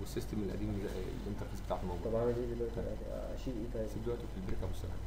والسيستم القديم اللي- الانترفيس بتاعته موجود طب اعمل ايه دلوقتي اشيل ايه طيب سيب دلوقتي في البريك ابو السلام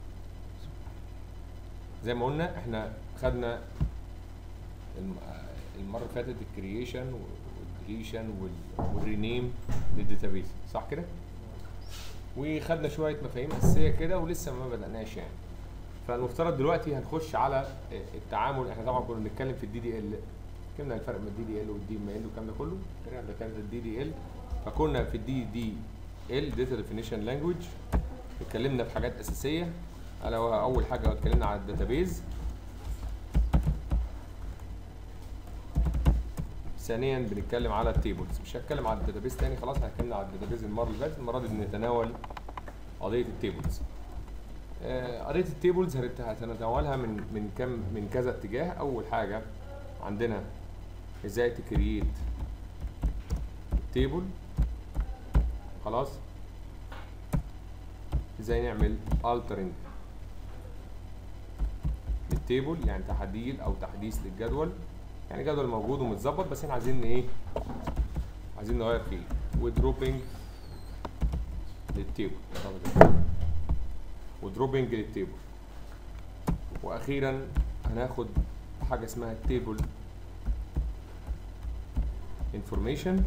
زي ما قلنا احنا خدنا الم- آه، المره اللي فاتت الكرييشن والديليشن والرينيم للداتابيز صح كده؟ وخدنا شويه مفاهيم اساسيه كده ولسه ما بدأناش يعني فالمفترض دلوقتي هنخش على آه، التعامل احنا طبعا كنا بنتكلم في الدي دي ال اتكلمنا عن الفرق بين الدي دي ال والدي ام ال والكلام ده كله تقريبا ده كانت الدي دي ال فكنا في الدي دي ال داتا ديفينيشن لانجويج اتكلمنا في حاجات اساسيه الا وهو اول حاجه اتكلمنا على الداتابيز ثانيا بنتكلم على التيبلز مش هتكلم على الداتابيز تاني خلاص احنا اتكلمنا على الداتابيز المره اللي فاتت المره دي بنتناول قضيه التيبلز آه، قضيه التيبلز هنت- هنتناولها من من كم من كذا اتجاه اول حاجه عندنا ازاي تكريت تيبل خلاص ازاي نعمل altering للتيبل يعني تعديل او تحديث للجدول يعني جدول موجود ومتظبط بس احنا عايزين ايه عايزين نغير فيه ودروبنج للتيبل ودروبنج للتيبل واخيرا هناخد حاجه اسمها التيبل انفورميشن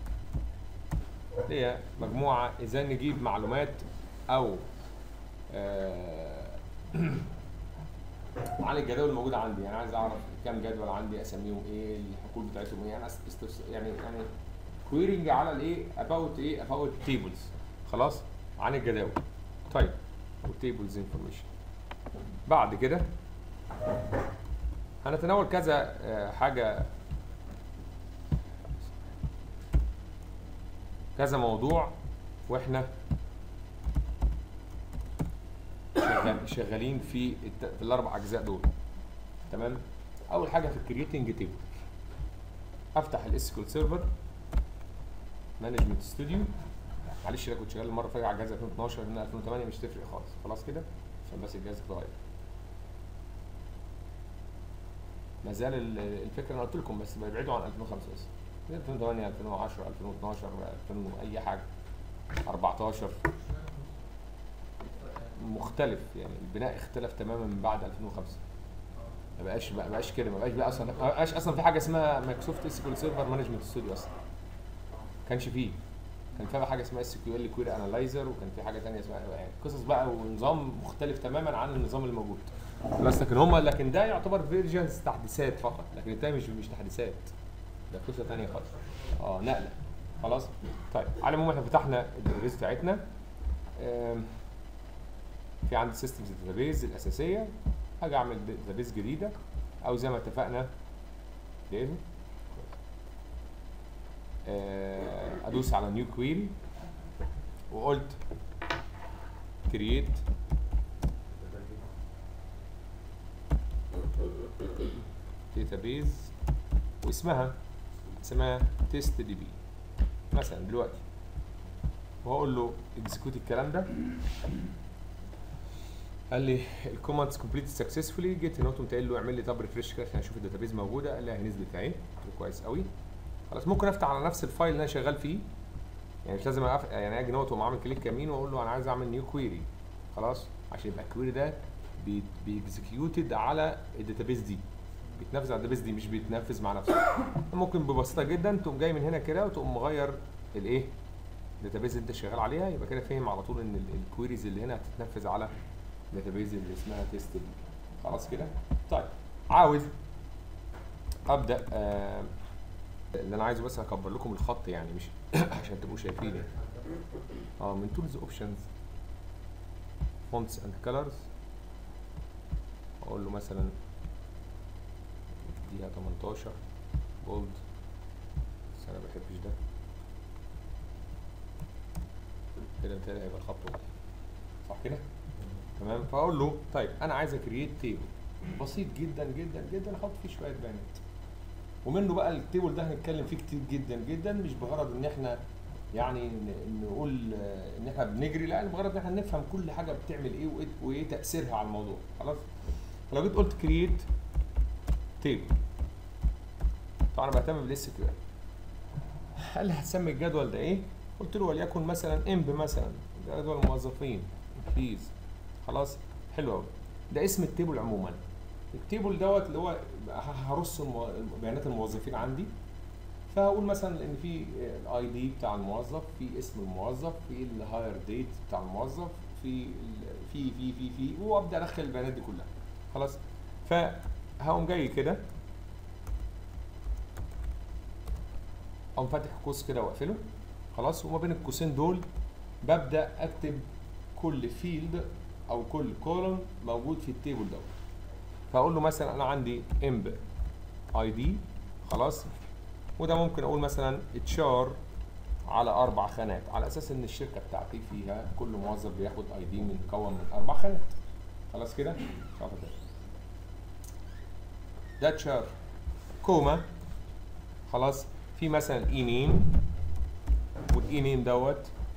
هي مجموعه ازاي نجيب معلومات او آه عن الجداول الموجوده عندي يعني عايز اعرف كام جدول عندي اسميهم ايه الحقول بتاعتهم ايه يعني أس- استفس- يعني يعني كويرنج على الايه اباوت ايه اباوت تيبلز خلاص عن الجداول طيب وتيبلز انفورميشن بعد كده هنتناول كذا آه، حاجه كذا موضوع واحنا شغال شغالين في الت- في الاربع اجزاء دول تمام اول حاجه في الكرييتنج تيبل افتح الاس كيو سيرفر مانجمنت ستوديو معلش انا كنت شغال المره اللي فاتت على جهاز 2012 هنا 2008 مش تفرق خالص خلاص كده عشان بس الجهاز اتغير ما زال ال- الفكره انا قلت لكم بس بيبعدوا عن 2005 بس 2008 2010 2012 2000 اي حاجه 14 مختلف يعني البناء اختلف تماما من بعد 2005 ما بقاش ما بقاش كده ما بقاش بقى اصلا ما بقاش اصلا في حاجه اسمها مايكروسوفت اس كيو سيرفر مانجمنت ستوديو اصلا ما كانش فيه كان في حاجه اسمها اس كيو ال كويري انالايزر وكان في حاجه ثانيه اسمها يعني قصص بقى ونظام مختلف تماما عن النظام اللي موجود بس لكن هم لكن ده يعتبر فيرجنز تحديثات فقط لكن التاني مش مش تحديثات ده قصه ثانيه خالص اه نقله خلاص طيب على العموم احنا فتحنا الداتابيز بتاعتنا آم، في عندي سيستمز داتابيز الاساسيه هاجي اعمل داتابيز جديده او زي ما اتفقنا ايه آه، ادوس على نيو كويري وقلت كرييت داتابيز واسمها اسمها تيست دي بي مثلا دلوقتي وهقول له اكزكيوت الكلام ده قال لي الكوماندز كومبليت سكسسفولي جيت هنا قمت قايل له اعمل لي طب ريفرش كده عشان اشوف الداتابيز موجوده قال لي اهي نزلت اهي قلت له كويس قوي خلاص ممكن افتح على نفس الفايل اللي انا شغال فيه يعني مش لازم أف... يعني اجي نوت واقوم عامل كليك يمين واقول له انا عايز اعمل نيو كويري خلاص عشان يبقى الكويري ده بي بيكزكيوتد على الداتابيز دي بيتنفذ على الداتابيز دي مش بيتنفذ مع نفسه ممكن ببساطه جدا تقوم جاي من هنا كده وتقوم مغير الايه الداتابيز اللي انت شغال عليها يبقى كده فاهم على طول ان ال- الكويريز اللي هنا هتتنفذ على الداتابيز اللي اسمها تيست دي خلاص كده طيب عاوز ابدا آه اللي انا عايزه بس هكبر لكم الخط يعني مش عشان تبقوا شايفين يعني. اه من تولز اوبشنز فونتس اند كلرز اقول له مثلا اديها 18 بولد بس انا ما بحبش ده كده بتهيألي هيبقى الخط واضح صح كده؟ تمام فاقول له طيب انا عايز اكريت تيبل بسيط جدا جدا جدا احط فيه شويه بيانات ومنه بقى التيبل ده هنتكلم فيه كتير جدا جدا مش بغرض ان احنا يعني ن- نقول آه، ان احنا بنجري لا بغرض ان احنا نفهم كل حاجه بتعمل ايه وإيه- وايه تاثيرها على الموضوع خلاص فلو جيت قلت كرييت تيبل طبعا انا بهتم بالاس كيو ال قال لي هتسمي الجدول ده ايه قلت له وليكن مثلا امب مثلا جدول الموظفين بليز خلاص حلو قوي ده اسم التيبل عموما التيبل دوت اللي هو هرص المو... بيانات الموظفين عندي فهقول مثلا ان في الاي دي بتاع الموظف في اسم الموظف في الهاير ديت بتاع الموظف في ال- في في في في وابدا ادخل البيانات دي كلها خلاص فهقوم جاي كده اقوم فاتح قوس كده واقفله خلاص وما بين القوسين دول ببدا اكتب كل فيلد او كل كولوم موجود في التيبل دوت فاقول له مثلا انا عندي امب اي دي خلاص وده ممكن اقول مثلا اتشار على اربع خانات على اساس ان الشركه بتاعتي فيها كل موظف بياخد اي دي من مكون من اربع خانات خلاص كده مش عارف كده ده تشار كوما خلاص في مثلا اي نيم والاي نيم دوت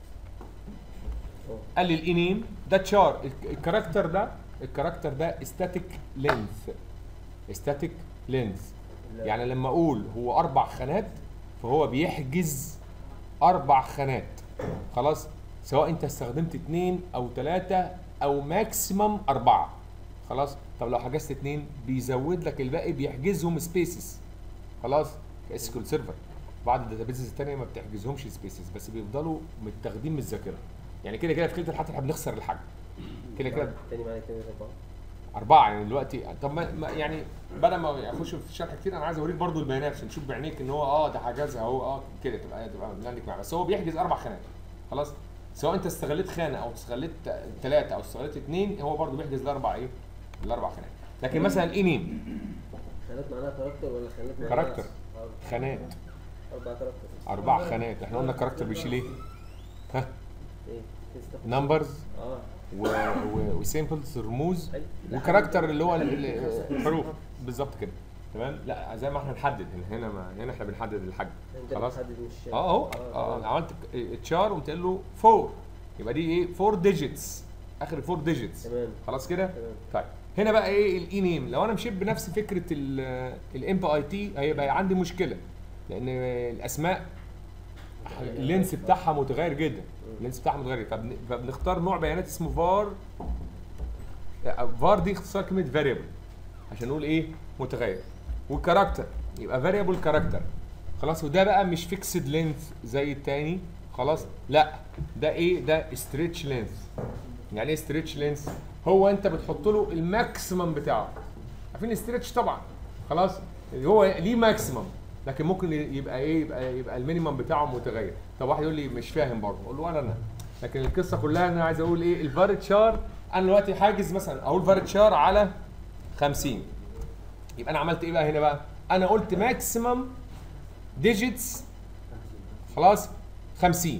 اه قال لي الاي نيم ده تشار الكاركتر ده الكاركتر ده استاتيك لينث استاتيك لينث لا. يعني لما اقول هو اربع خانات فهو بيحجز اربع خانات خلاص سواء انت استخدمت اتنين او تلاتة او ماكسيمم اربعة خلاص طب لو حجزت اتنين بيزود لك الباقي بيحجزهم سبيسز خلاص كاسكول سيرفر بعض الداتابيزز التانية ما بتحجزهمش سبيسز بس بيفضلوا متاخدين من الذاكره يعني كده كده في كلتا الحالات احنا بنخسر الحجم كده كده تاني معايا كده أربعة أربعة يعني دلوقتي طب ما ما- يعني بدل ما اخش في شرح كتير انا عايز اوريك برضو البيانات عشان تشوف بعينيك ان هو اه ده حجزها اهو اه كده تبقى تبقى عندك معاه بس هو بيحجز اربع خانات خلاص سواء انت استغليت خانه او استغليت ثلاثه او استغليت اثنين هو برضو بيحجز الاربع ايه؟ الاربع خانات لكن مثلا الاينيم خانات معناها كاركتر ولا خانات معناها كاركتر. أربعة- خانات أربع كاركتر اربع خانات احنا قلنا الكاركتر بيشيل ايه؟ ها إيه تستخدم نمبرز اه وسيمبلز رموز أي. وكاركتر اللي هو ال- ال- الحروف بالظبط كده تمام لا زي ما احنا نحدد هنا هنا ما هنا احنا بنحدد الحجم انت خلاص بتحدد مش اه اهو اه عملت تشار وقمت قايل له 4 يبقى دي ايه 4 ديجيتس اخر 4 ديجيتس تمام خلاص كده تمام طيب هنا بقى ايه الاي نيم لو انا مشيت بنفس فكره الام اي تي هيبقى عندي مشكله لان الاسماء اللينس بتاعها متغير جدا اللينس بتاعها متغير جدا فبن- فبنختار نوع بيانات اسمه فار فار دي اختصار كلمه فاريبل عشان نقول ايه متغير والكاركتر يبقى فاريبل كاركتر خلاص وده بقى مش فيكسد لينث زي التاني خلاص لا ده ايه ده ستريتش لينث يعني ايه ستريتش لينث هو انت بتحط له الماكسيمم بتاعه عارفين ستريتش طبعا خلاص هو ليه ماكسيمم لكن ممكن يبقى ايه يبقى يبقى المينيمم بتاعه متغير طب واحد يقول لي مش فاهم برضه اقول له ولا انا لكن القصه كلها انا عايز اقول ايه الفاريت شار انا دلوقتي حاجز مثلا اقول فاريت شار على 50 يبقى انا عملت ايه بقى هنا بقى انا قلت ماكسيمم ديجيتس خلاص 50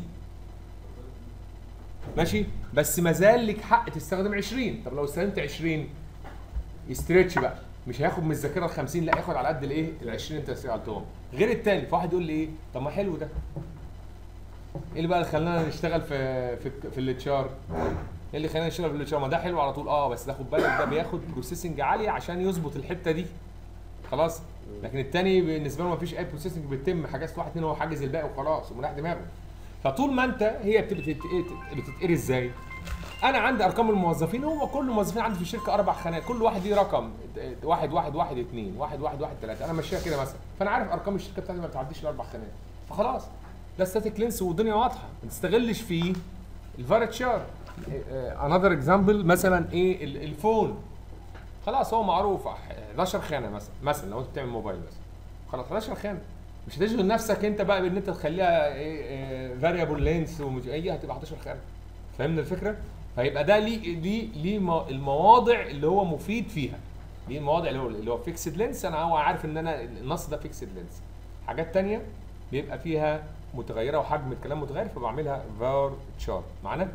ماشي بس ما زال لك حق تستخدم 20 طب لو استخدمت 20 يستريتش بقى مش هياخد من الذاكره ال 50 لا ياخد على قد الايه ال 20 انت استغلتهم غير التاني فواحد يقول لي ايه طب ما حلو ده ايه اللي بقى اللي خلانا نشتغل في في في الاتشار ايه اللي خلانا نشتغل في الاتشار ما ده حلو على طول اه بس ده خد بالك ده بياخد بروسيسنج عاليه عشان يظبط الحته دي خلاص لكن التاني بالنسبه له ما فيش اي بروسيسنج بيتم حاجات واحد اتنين هو حاجز الباقي وخلاص ومريح دماغه فطول ما انت هي بتبقى بتت- بتتقري ازاي انا عندي ارقام الموظفين هو كل الموظفين عندي في الشركه اربع خانات كل واحد ليه رقم واحد واحد واحد اثنين واحد واحد واحد ثلاثه انا ماشيها كده مثلا فانا عارف ارقام الشركه بتاعتي ما بتعديش الاربع خانات فخلاص ده ستاتيك لينس والدنيا واضحه ما تستغلش فيه الفاريت شار انذر اكزامبل مثلا ايه ال- الفون خلاص هو معروف 11 خانه مثلا مثلا لو انت بتعمل موبايل مثلا خلاص 11 خانه مش هتشغل نفسك انت بقى بان انت تخليها فاريبل لينس ومش هي هتبقى 11 خانه فهمنا الفكره؟ فيبقى ده ليه ليه ليه مو- المواضع اللي هو مفيد فيها دي المواضع اللي هو اللي هو فيكسد لينس انا هو عارف ان انا النص ده فيكسد لينس حاجات تانية بيبقى فيها متغيره وحجم الكلام متغير فبعملها فار تشارت معانا؟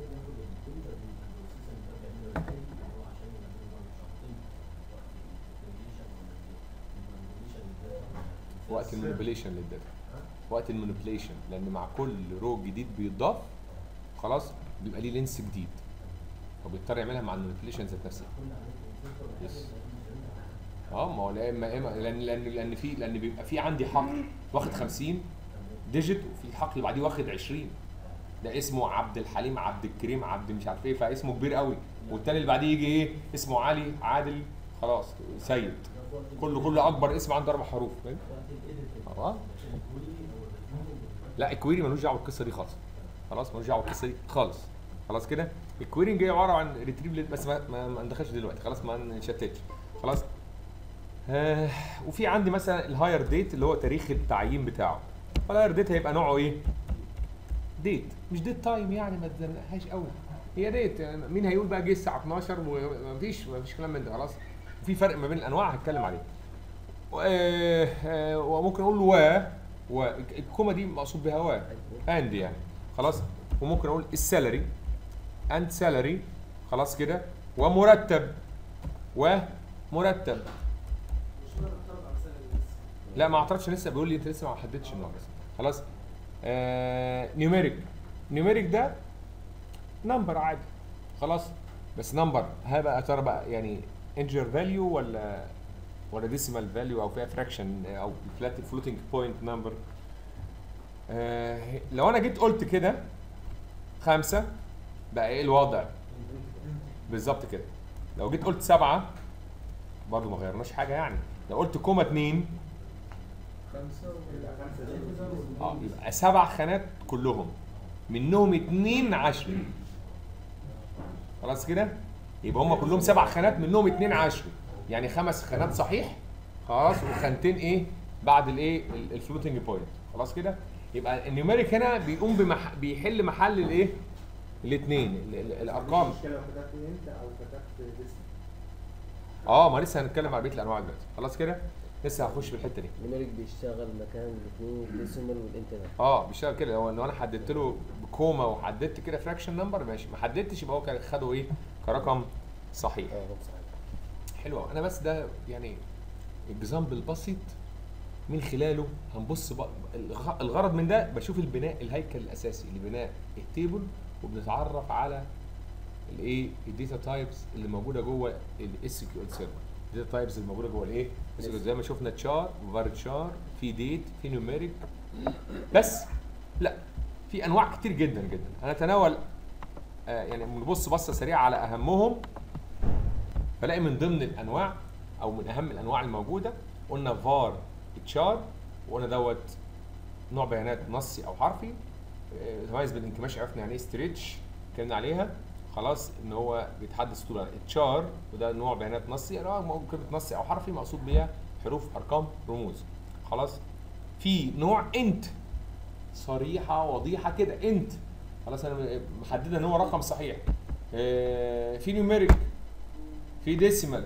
وقت المانيبيليشن للداتا وقت المانيبيليشن لان مع كل رو جديد بيتضاف خلاص بيبقى ليه لينس جديد فبيضطر يعملها مع المانيبيليشن ذات نفسها يس اه ما هو لا اما اما لان لان لان في لان بيبقى في عندي حقل واخد 50 ديجيت وفي الحقل اللي بعديه واخد 20 ده اسمه عبد الحليم عبد الكريم عبد مش عارف ايه فاسمه كبير قوي والتاني اللي بعديه يجي ايه اسمه علي عادل خلاص سيد كله كله اكبر اسم عنده اربع حروف فاهم اه لا الكويري ملوش دعوه بالقصه دي خالص خلاص ملوش دعوه بالقصه دي خالص خلاص كده الكويرنج جاي عباره عن ريتريف بس ما ما, ما ندخلش دلوقتي خلاص ما نشتتش خلاص آه وفي عندي مثلا الهاير ديت اللي هو تاريخ التعيين بتاعه فالهاير ديت هيبقى نوعه ايه؟ ديت مش ديت تايم يعني ما تزنقهاش قوي هي ديت يعني مين هيقول بقى جه الساعه 12 ومفيش مفيش كلام من ده خلاص في فرق ما بين الانواع هتكلم عليه و- آه، آه، وممكن اقول له و و الكومه دي مقصود بها و اند يعني خلاص وممكن اقول السالري اند سالري خلاص كده ومرتب ومرتب لا ما اعترضش لسه بيقول لي انت لسه ما حددتش النوع بس خلاص آه نيوميريك نيوميريك ده نمبر عادي خلاص بس نمبر هبقى يا ترى بقى يعني انجر فاليو ولا ولا ديسيمال فاليو او فيها فراكشن او فلات فلوتنج بوينت نمبر لو انا جيت قلت كده خمسة بقى ايه الوضع بالظبط كده لو جيت قلت سبعة برضه ما غيرناش حاجة يعني لو قلت كوما اتنين اه يبقى سبع خانات كلهم منهم اتنين عشري خلاص كده يبقى هم كلهم سبع خانات منهم اتنين عشري يعني خمس خانات صحيح خلاص وخانتين ايه بعد الايه الفلوتنج بوينت خلاص كده يبقى النيوميريك هنا بيقوم بمح... بيحل محل الايه الاثنين الارقام المشكله لو كتبت انت او كتبت ديسك اه ما لسه هنتكلم على بقيه الانواع دلوقتي خلاص كده لسه هخش في الحته دي النيوميريك بيشتغل مكان الاثنين الديسيمال والانترنال اه بيشتغل كده هو لو انا حددت له بكوما وحددت كده فراكشن نمبر ماشي ما حددتش يبقى هو كان خده ايه كرقم صحيح اه هو صحيح حلو أوي. انا بس ده يعني اكزامبل بسيط من خلاله هنبص بقى الغ- الغرض من ده بشوف البناء الهيكل الاساسي لبناء التيبل وبنتعرف على الايه الداتا تايبس اللي موجوده جوه الاس كيو ال سيرفر الداتا تايبس اللي موجوده جوه الايه SQL زي ما شفنا تشار وفار تشار في ديت في نيوميريك بس لا في انواع كتير جدا جدا هنتناول آه يعني بنبص بصه سريعه على اهمهم فلاقي من ضمن الانواع او من اهم الانواع الموجوده قلنا فار تشار وقلنا دوت نوع بيانات نصي او حرفي آه، يتميز بالانكماش عرفنا يعني ايه ستريتش اتكلمنا عليها خلاص ان هو بيتحدث طول التشار وده نوع بيانات نصي يعني هو ممكن كلمه نصي او حرفي مقصود بيها حروف ارقام رموز خلاص في نوع انت صريحه وضيحه كده انت خلاص انا محدده ان هو رقم صحيح آه، في نيوميريك في ديسيمال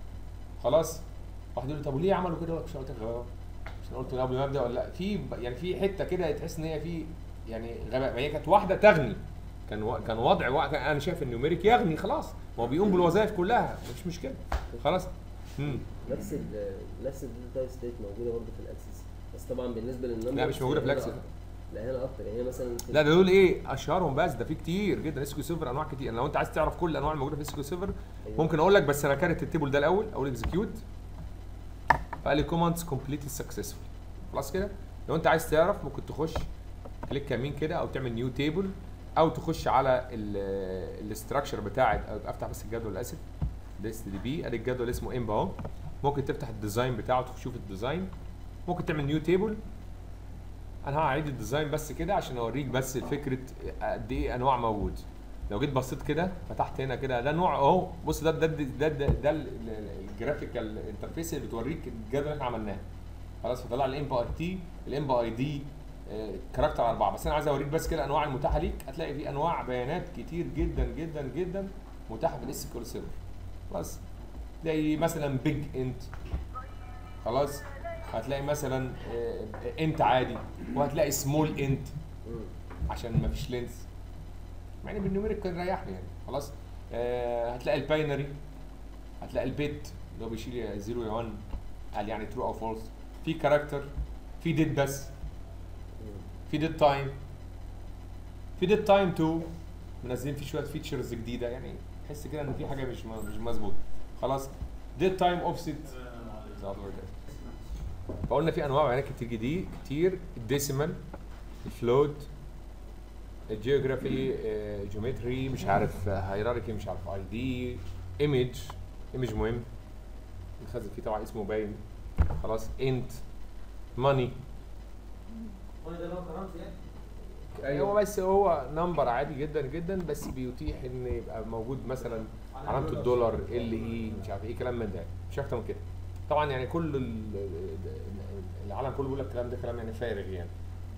خلاص واحد يقول لي طب وليه عملوا كده مش قلت لك اه عشان قلت قبل ما ابدا ولا لا في ب- يعني في حته كده تحس ان هي في يعني غباء هي كانت واحده تغني كان و... كان وضع وا- كان انا شايف ان النيوميريك يغني خلاص ما هو بيقوم بالوظائف كلها مش مشكله خلاص امم نفس ال نفس الداتا تايب ستيت موجوده برضه في الاكسس بس طبعا بالنسبه للنمبر لا، مش موجودة في الأكسس. لا هنا اكتر يعني هي مثلا في لا ده دول ايه اشهرهم بس ده في كتير جدا اس كيو سيرفر انواع كتير لو انت عايز تعرف كل الانواع الموجوده في اس كيو سيرفر أيوة. ممكن اقول لك بس انا كارت التيبل ده الاول اقول اكزكيوت فقال لي كوماندز كومبليت سكسسفول خلاص كده لو انت عايز تعرف ممكن تخش كليك يمين كده او تعمل نيو تيبل او تخش على الاستراكشر بتاعت أو افتح بس الجدول اسف ده اس دي بي ادي الجدول اسمه امب اهو ممكن تفتح الديزاين بتاعه تشوف الديزاين ممكن تعمل نيو تيبل انا هعيد الديزاين بس كده عشان اوريك بس فكره قد ايه انواع موجود لو جيت بصيت كده فتحت هنا كده ده نوع اهو بص ده ده ده ده, ده الجرافيكال انترفيس اللي بتوريك الجدول اللي احنا عملناه خلاص فطلع الام بي اي تي الام بي اي دي كاركتر اربعه بس انا عايز اوريك بس كده الانواع المتاحه ليك هتلاقي في انواع بيانات كتير جدا جدا جدا متاحه في الاس كيو سيرفر خلاص زي مثلا بيج انت خلاص هتلاقي مثلا انت عادي وهتلاقي سمول انت مم. عشان ما فيش لينس مع ان بالنيوميريك كان ريحني يعني خلاص آه هتلاقي الباينري هتلاقي البيت اللي هو بيشيل يا 0 يا 1 قال يعني ترو او فولس في كاركتر في ديت بس مم. في ديت تايم في ديت تايم 2 منزلين فيه شويه فيتشرز جديده يعني تحس كده ان في حاجه مش م- مش مظبوطه خلاص ديت تايم اوفست فقلنا في انواع بيانات كتير جديد كتير الديسيمال الفلوت الجيوغرافي جيومتري مش عارف هيراركي مش عارف اي دي ايمج ايمج مهم الخزن فيه طبعا اسمه باين خلاص انت ماني هو ده اللي هو كرامز يعني هو بس هو نمبر عادي جدا جدا بس بيتيح ان يبقى موجود مثلا علامه الدولار ال اي مش عارف ايه كلام من ده مش اكتر من كده طبعا يعني كل ال- العالم كله بيقول لك الكلام ده كلام يعني فارغ يعني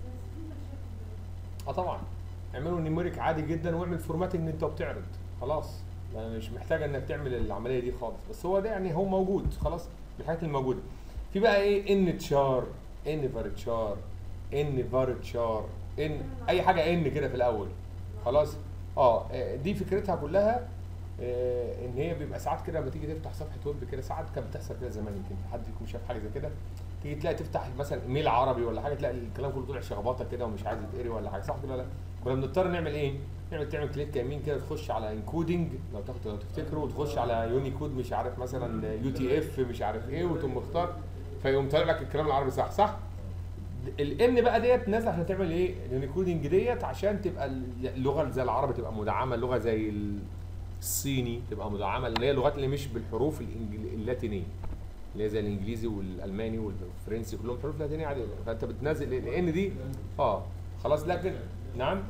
اه طبعا اعملوا نيميريك عادي جدا واعمل فورماتنج انت بتعرض خلاص يعني مش محتاج انك تعمل العمليه دي خالص بس هو ده يعني هو موجود خلاص من الحاجات الموجوده في بقى ايه ان تشار ان فارتشار ان فارتشار ان اي حاجه ان كده في الاول خلاص اه آه، دي فكرتها كلها آه، ان هي بيبقى ساعات كده لما تيجي تفتح صفحه ويب كده ساعات كانت بتحصل كده زمان يمكن حد يكون شاف حاجه زي كده تيجي تلاقي تفتح مثلا ايميل عربي ولا حاجه تلاقي الكلام كله طلع شخبطه كده ومش عايز يتقري ولا حاجه صح كده ولا لا كنا بنضطر نعمل ايه؟ نعمل تعمل كليك يمين كده تخش على انكودنج لو تاخد لو تفتكروا وتخش على يونيكود مش عارف مثلا يو تي اف مش عارف ايه وتقوم مختار فيقوم طالع لك الكلام العربي صح صح؟ الان بقى ديت نازله عشان تعمل ايه؟ اليونيكودنج ديت عشان تبقى اللغه زي العربي تبقى مدعمه اللغه زي الصيني تبقى مدعمه اللي هي اللغات اللي مش بالحروف الإنجل- اللاتينيه اللي هي زي الانجليزي والالماني والفرنسي كلهم حروف لاتينيه عاديه فانت بتنزل الان دي اه خلاص لكن نعم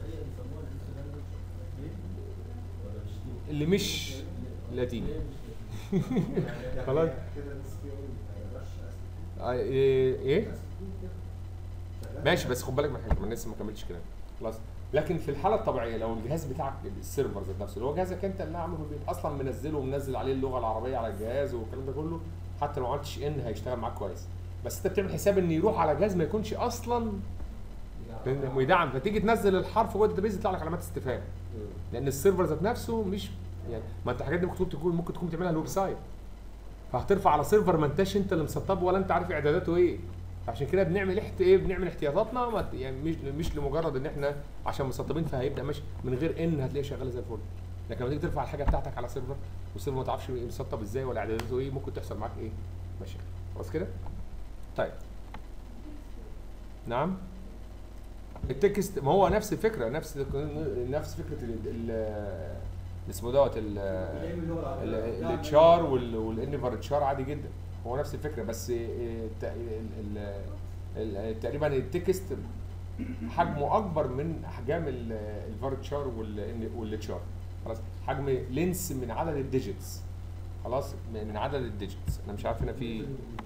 اللي مش لاتيني خلاص كده السكيل مش آه، ايه إيه؟ ماشي بس خد بالك من حاجه ما أنا لسه ما كملتش كلام خلاص لكن في الحاله الطبيعيه لو الجهاز بتاعك السيرفر ذات نفسه اللي هو جهازك انت اللي عامله في البيت اصلا منزله ومنزل عليه اللغه العربيه على الجهاز والكلام ده كله حتى لو ما عملتش ان هيشتغل معاك كويس بس انت بتعمل حساب ان يروح على جهاز ما يكونش اصلا ويدعم فتيجي تنزل الحرف جوه الداتابيز يطلع لك علامات استفهام لان السيرفر ذات نفسه مش يعني ما انت الحاجات دي ممكن تكون ممكن تكون تعملها الويب سايت فهترفع على سيرفر ما انتش انت اللي مسطبه ولا انت عارف اعداداته ايه فعشان كده بنعمل احت ايه بنعمل احتياطاتنا ما ت- يعني مش مش لمجرد ان احنا عشان مسطبين فهيبدا ماشي من غير ان هتلاقيه شغاله زي الفل لكن لما تيجي ترفع الحاجه بتاعتك على سيرفر والسيرفر ما تعرفش مسطب ازاي ولا اعداداته ايه ممكن تحصل معاك ايه ماشي خلاص كده طيب نعم التكست ما هو نفس الفكره نفس نفس فكره ال ال اسمه دوت ال- ال- التشار وال- والانفر تشار عادي جدا هو نفس الفكره بس الت- ال- ال- ال- تقريبا التكست حجمه اكبر من احجام الفارتشار والتشار خلاص حجم لينس من عدد الديجيتس خلاص من عدد الديجيتس انا مش عارف هنا في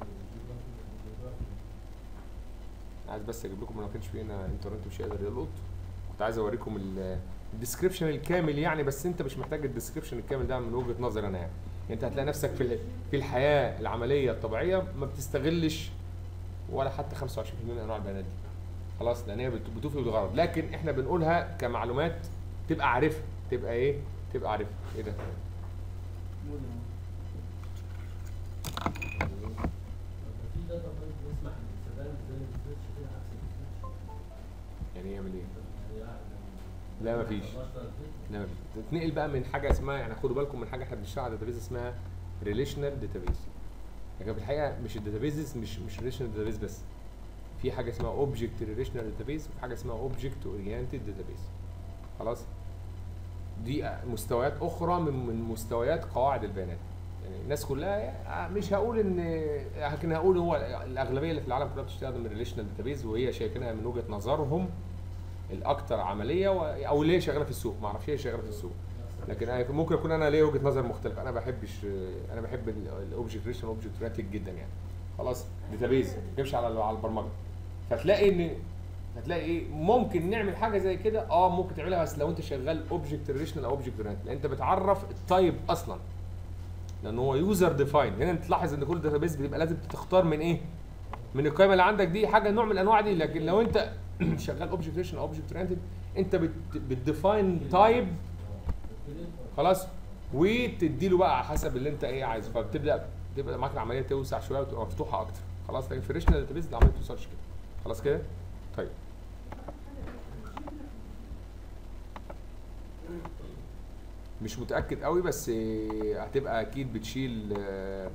عايز بس اجيب لكم ما كانش في هنا انترنت مش هيقدر يلقط كنت عايز اوريكم ال- الديسكربشن الكامل يعني بس انت مش محتاج الديسكربشن الكامل ده من وجهه نظري انا يعني انت هتلاقي نفسك في ال- في الحياه العمليه الطبيعيه ما بتستغلش ولا حتى 25% من انواع البيانات دي خلاص لان هي بت- بتوفي بالغرض لكن احنا بنقولها كمعلومات تبقى عارفها تبقى ايه تبقى عارفها ايه ده في داتا بانك بيسمح بالاستخدام زي الريسيرش كده عكس الريسيرش يعني يعمل ايه يعني لا مفيش لا مفيش تتنقل بقى من حاجه اسمها يعني خدوا بالكم من حاجه احنا بنشتغل على داتابيز اسمها ريليشنال داتابيز لكن في الحقيقه مش الداتابيز مش مش ريليشنال داتابيز بس في حاجه اسمها اوبجكت ريليشنال داتابيز وفي حاجه اسمها اوبجكت اورينتد داتابيز خلاص دي مستويات اخرى من من مستويات قواعد البيانات يعني الناس كلها مش هقول ان لكن هقول هو الاغلبيه اللي في العالم كلها بتستخدم الريليشنال داتابيز وهي شايفينها من وجهه نظرهم الاكثر عمليه و... او اللي هي شغاله في السوق ما اعرفش هي شغاله في السوق لكن أنا ممكن اكون انا ليا وجهه نظر مختلفه انا ما بحبش انا بحب الاوبجكت ريشن اوبجكت اورينتد جدا يعني خلاص داتابيز يمشي على على البرمجه فتلاقي ان هتلاقي ايه ممكن نعمل حاجه زي كده اه ممكن تعملها بس لو انت شغال اوبجكت ريليشنال او اوبجكت اورينتد لان انت بتعرف التايب اصلا لان هو يوزر ديفاين هنا انت تلاحظ ان كل داتابيز بتبقى لازم تختار من ايه من القائمه اللي عندك دي حاجه نوع من الانواع دي لكن لو انت شغال اوبجكت ريليشنال او اوبجكت اورينتد انت بت بتديفاين تايب خلاص وتدي له بقى على حسب اللي انت ايه عايزه فبتبدا تبدا معاك العمليه توسع شويه وتبقى مفتوحه اكتر خلاص لكن في الريشنال داتابيز العمليه ما بتوصلش كده خلاص كده طيب مش متاكد قوي بس آه، هتبقى اكيد بتشيل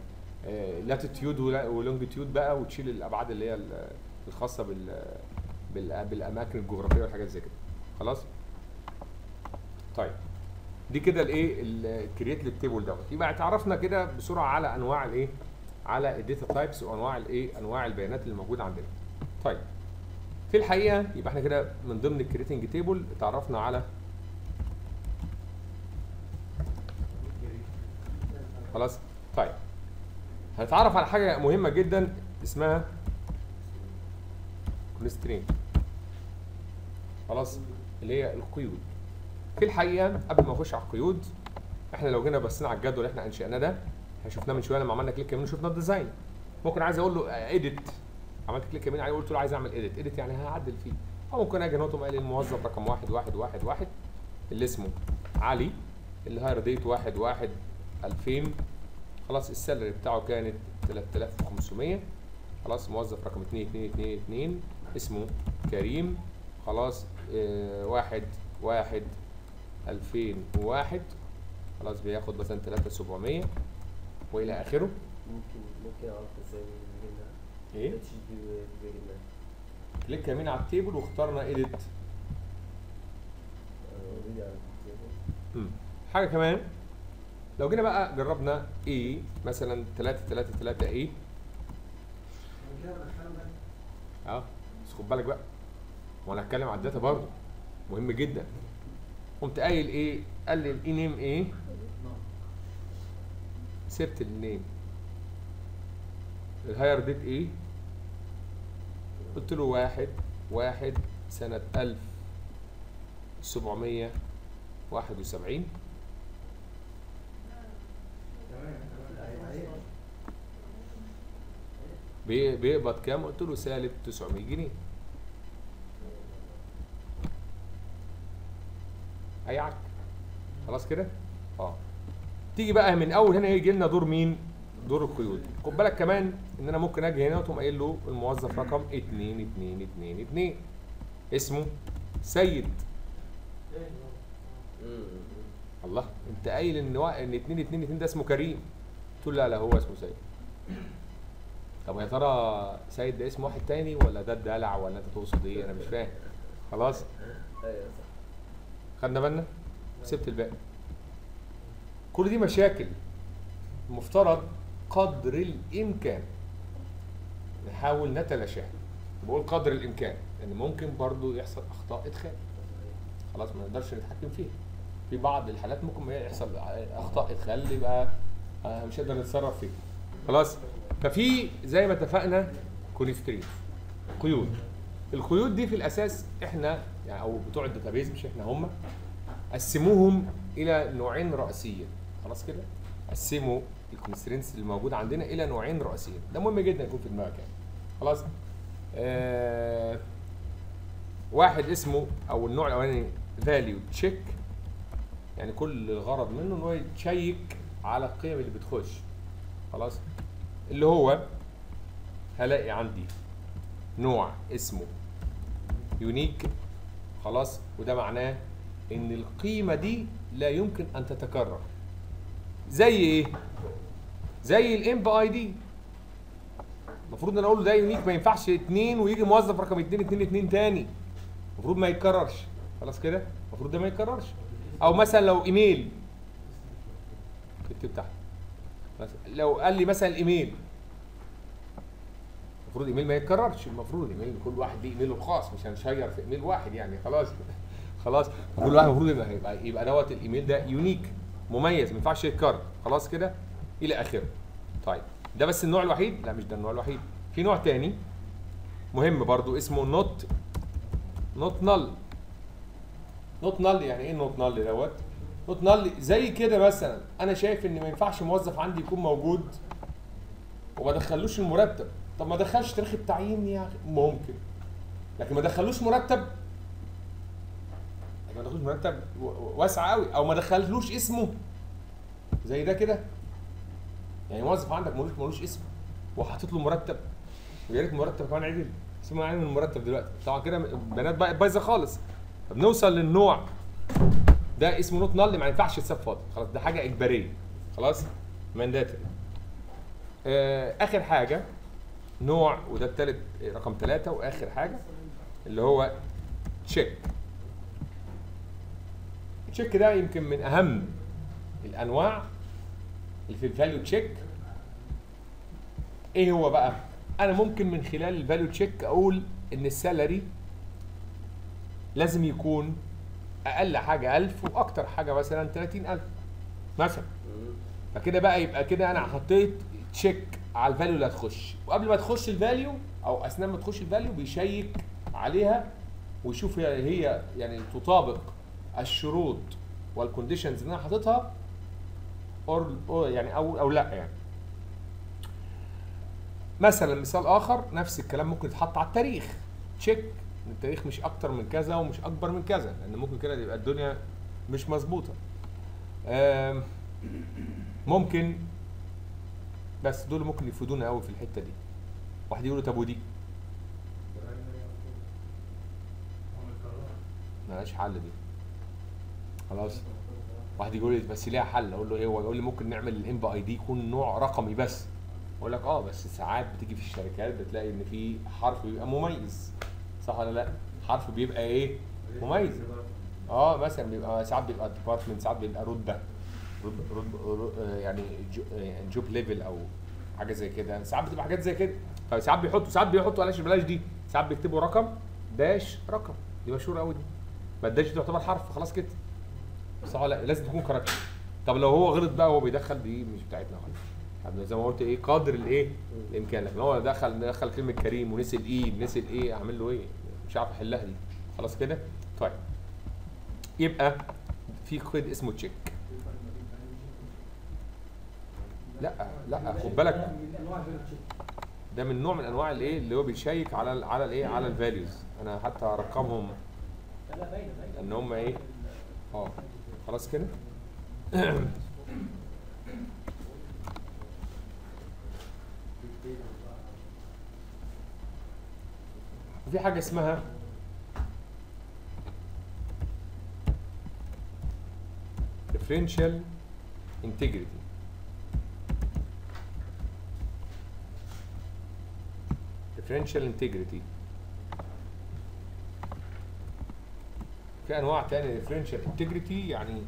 لاتيتيود ولونجيتيود بقى وتشيل الابعاد اللي هي ال- الخاصه بال بال- بالاماكن الجغرافيه والحاجات زي كده خلاص طيب دي كده الايه الكرييت للتيبل دوت يبقى اتعرفنا كده بسرعه على انواع الايه على الداتا تايبس وانواع الايه انواع البيانات اللي موجوده عندنا طيب في الحقيقه يبقى احنا كده من ضمن الكريتنج تيبل اتعرفنا على خلاص طيب هنتعرف على حاجه مهمه جدا اسمها كونسترين خلاص اللي هي القيود في الحقيقه قبل ما نخش على القيود احنا لو جينا بصينا على الجدول اللي احنا انشأناه ده احنا شفناه من شويه لما عملنا كليك يمين شفنا الديزاين ممكن عايز اقول له اديت عملت كليك يمين عليه قلت له عايز اعمل اديت اديت يعني هعدل فيه او ممكن اجي نوتهم قال لي الموظف رقم واحد واحد واحد واحد اللي اسمه علي الهاير ديت واحد واحد 2000 خلاص السالري بتاعه كانت 3500 خلاص موظف رقم 2222 اسمه كريم خلاص آه واحد واحد 2001 خلاص بياخد مثلا 3700 والى اخره ممكن ممكن اعرف ازاي نجيبها ايه اتش دي جبنا كليك يمين على التيبل واخترنا ايديت اوريدي على التيبل حاجه كمان لو جينا بقى جربنا ايه مثلا 3 3 3 ايه اه بس خد بالك بقى وانا هتكلم على الداتا برضه مهم جدا قمت قايل ايه قال لي الاي نيم ايه سبت النيم الهاير ديت ايه قلت له واحد واحد سنة ألف سبعمية واحد وسبعين بي- بيقبض كام قلت له سالب 900 جنيه اي عك خلاص كده اه تيجي بقى من اول هنا يجي لنا دور مين دور القيود خد بالك كمان ان انا ممكن اجي هنا وتقوم قايل له الموظف رقم 2222 اسمه سيد الله انت قايل ان وا- ان 2222 ده اسمه كريم قلت له لا لا هو اسمه سيد طب يا ترى سيد ده اسم واحد تاني ولا ده الدلع ولا انت تقصد ايه انا مش فاهم خلاص ايوه صح خدنا بالنا سبت الباقي كل دي مشاكل المفترض قدر الامكان نحاول نتلاشاها بقول قدر الامكان لان ممكن برضو يحصل اخطاء ادخال خلاص ما نقدرش نتحكم فيها في بعض الحالات ممكن ما يحصل اخطاء ادخال يبقى آه، مش هنقدر نتصرف فيه خلاص ففي زي ما اتفقنا كونسترين قيود القيود دي في الاساس احنا يعني او بتوع الداتابيز مش احنا هم قسموهم الى نوعين رئيسيين خلاص كده قسموا الكونسترينتس اللي موجوده عندنا الى نوعين رئيسيين ده مهم جدا يكون في دماغك يعني خلاص آه واحد اسمه او النوع الاولاني فاليو تشيك يعني كل الغرض منه ان هو يتشيك على القيم اللي بتخش خلاص اللي هو هلاقي عندي نوع اسمه يونيك خلاص وده معناه ان القيمه دي لا يمكن ان تتكرر زي ايه زي الام بي اي دي المفروض ان انا اقول له ده يونيك ما ينفعش اتنين ويجي موظف رقم اتنين اتنين اتنين تاني المفروض ما يتكررش خلاص كده المفروض ده ما يتكررش او مثلا لو ايميل اكتب تحت مثلا لو قال لي مثلا الايميل المفروض ايميل ما يتكررش المفروض ايميل كل واحد ليه ايميله الخاص مش هنشير في ايميل واحد يعني خلاص خلاص كل واحد المفروض يبقى يبقى, يبقى دوت الايميل ده يونيك مميز ما ينفعش يتكرر خلاص كده الى اخره طيب ده بس النوع الوحيد لا مش ده النوع الوحيد في نوع تاني مهم برضو اسمه نوت نوت نل نوت نل يعني ايه نوت نل دوت نوت نل زي كده مثلا انا شايف ان ما ينفعش موظف عندي يكون موجود وما دخلوش المرتب طب ما دخلش تاريخ التعيين يا اخي ممكن لكن ما دخلوش مرتب ما دخلوش مرتب و- و- واسعه قوي او ما دخلوش اسمه زي ده كده يعني موظف عندك ملوش ملوش اسم وحاطط له مرتب ويا ريت مرتب كمان عدل اسمه يعني من المرتب دلوقتي طبعا كده بنات بقت بايظه خالص فبنوصل للنوع ده اسمه نوت نل ما ينفعش يتساب فاضي خلاص ده حاجه اجباريه خلاص مانداتري آه اخر حاجه نوع وده التالت رقم ثلاثة واخر حاجه اللي هو تشيك التشيك ده يمكن من اهم الانواع اللي في الفاليو تشيك ايه هو بقى انا ممكن من خلال الفاليو تشيك اقول ان السالري لازم يكون اقل حاجه 1000 واكتر حاجه مثلا 30000 مثلا مم. فكده بقى يبقى كده انا حطيت تشيك على الفاليو اللي هتخش وقبل ما تخش الفاليو او اثناء ما تخش الفاليو بيشيك عليها ويشوف هي هي يعني تطابق الشروط والكونديشنز اللي انا حاططها اور أو يعني او او لا يعني مثلا مثال اخر نفس الكلام ممكن يتحط على التاريخ تشيك ان التاريخ مش اكتر من كذا ومش اكبر من كذا لان ممكن كده يبقى الدنيا مش مظبوطه آم، ممكن بس دول ممكن يفيدونا قوي في الحته دي واحد يقول له طب ودي ملهاش حل دي خلاص واحد يقول لي بس ليها حل اقول له ايه هو يقول لي ممكن نعمل الام بي اي دي يكون نوع رقمي بس اقول لك اه بس ساعات بتيجي في الشركات بتلاقي ان في حرف بيبقى مميز صح ولا لا حرف بيبقى ايه مميز اه مثلا بيبقى ساعات بيبقى ديبارتمنت ساعات بيبقى رتبه رتبه رتبه آه، يعني جو يعني جوب ليفل او حاجه زي كده ساعات بتبقى حاجات زي كده فساعات بيحطوا ساعات بيحطوا بلاش بلاش دي ساعات بيكتبوا رقم داش رقم دي مشهوره قوي دي ما الداش دي تعتبر حرف خلاص كده صح ولا لا لازم تكون كاركتر طب لو هو غلط بقى وهو بيدخل دي مش بتاعتنا خالص يعني زي ما قلت ايه قدر الايه الامكان لكن هو دخل دخل كلمه كريم ونسي الايه نسي الايه اعمل له ايه مش عارف احلها دي خلاص كده طيب يبقى في قيد اسمه تشيك لا لا خد بالك من انواع الفاليو تشيك ده من نوع من انواع الايه اللي هو بيشيك على ال على الايه على الفاليوز انا حتى ارقمهم لا لا باينه باينه ان هم ايه اه خلاص كده وفي حاجه اسمها differential integrity differential integrity في انواع تانية differential integrity يعني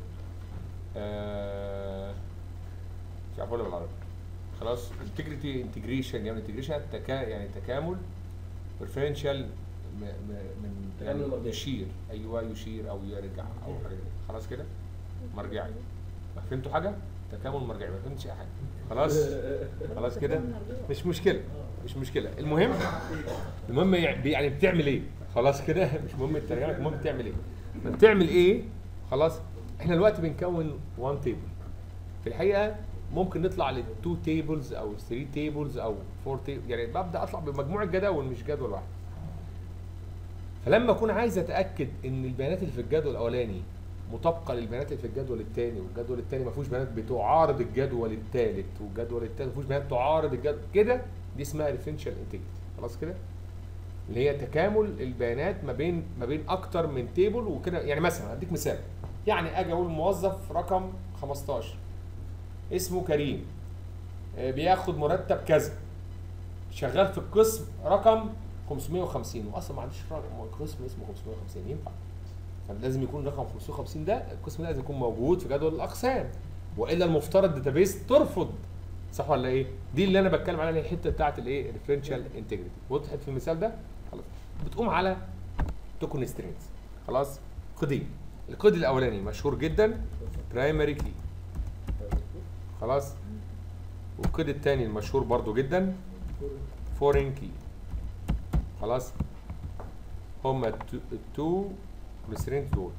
آه مش عارف اقولها بالعربي خلاص integrity integration يعني integration تكا يعني تكامل differential م- م- من يعني تكامل مرجعي. يشير ايوه يشير او يرجع او حاجه كده. خلاص كده مرجعي ما فهمتوا حاجه تكامل مرجعي ما فهمتش اي حاجه خلاص خلاص كده مش مشكله مش مشكله المهم المهم يع- يعني بتعمل ايه خلاص كده مش مهم الترجمه المهم بتعمل ايه بتعمل ايه خلاص احنا دلوقتي بنكون 1 تيبل في الحقيقه ممكن نطلع للتو تيبلز او 3 تيبلز او 4 تيبل يعني ببدا اطلع بمجموعه جداول مش جدول واحد فلما اكون عايز اتاكد ان البيانات اللي في الجدول الاولاني مطابقه للبيانات اللي في الجدول الثاني والجدول الثاني ما فيهوش بيانات بتعارض الجدول الثالث والجدول الثالث ما فيهوش بيانات تعارض الجدول كده دي اسمها ريفرنشال انتجريتي خلاص كده اللي هي تكامل البيانات ما بين ما بين اكتر من تيبل وكده يعني مثلا اديك مثال يعني اجي اقول موظف رقم 15 اسمه كريم آه، بياخد مرتب كذا شغال في القسم رقم 550 واصلا ما عنديش رقم قسم اسمه 550 ينفع فلازم يكون رقم 550 ده القسم ده لازم يكون موجود في جدول الاقسام والا المفترض داتابيس ترفض صح ولا ايه؟ دي اللي انا بتكلم عليها اللي هي الحته بتاعت الايه؟ ريفرنشال انتجريتي وضحت في المثال ده؟ خلاص بتقوم على تو كونسترينتس خلاص قيدين القيد الاولاني مشهور جدا برايمري كي خلاص والقيد الثاني المشهور برضو جدا فورين كي خلاص هما التو كونسترينت دول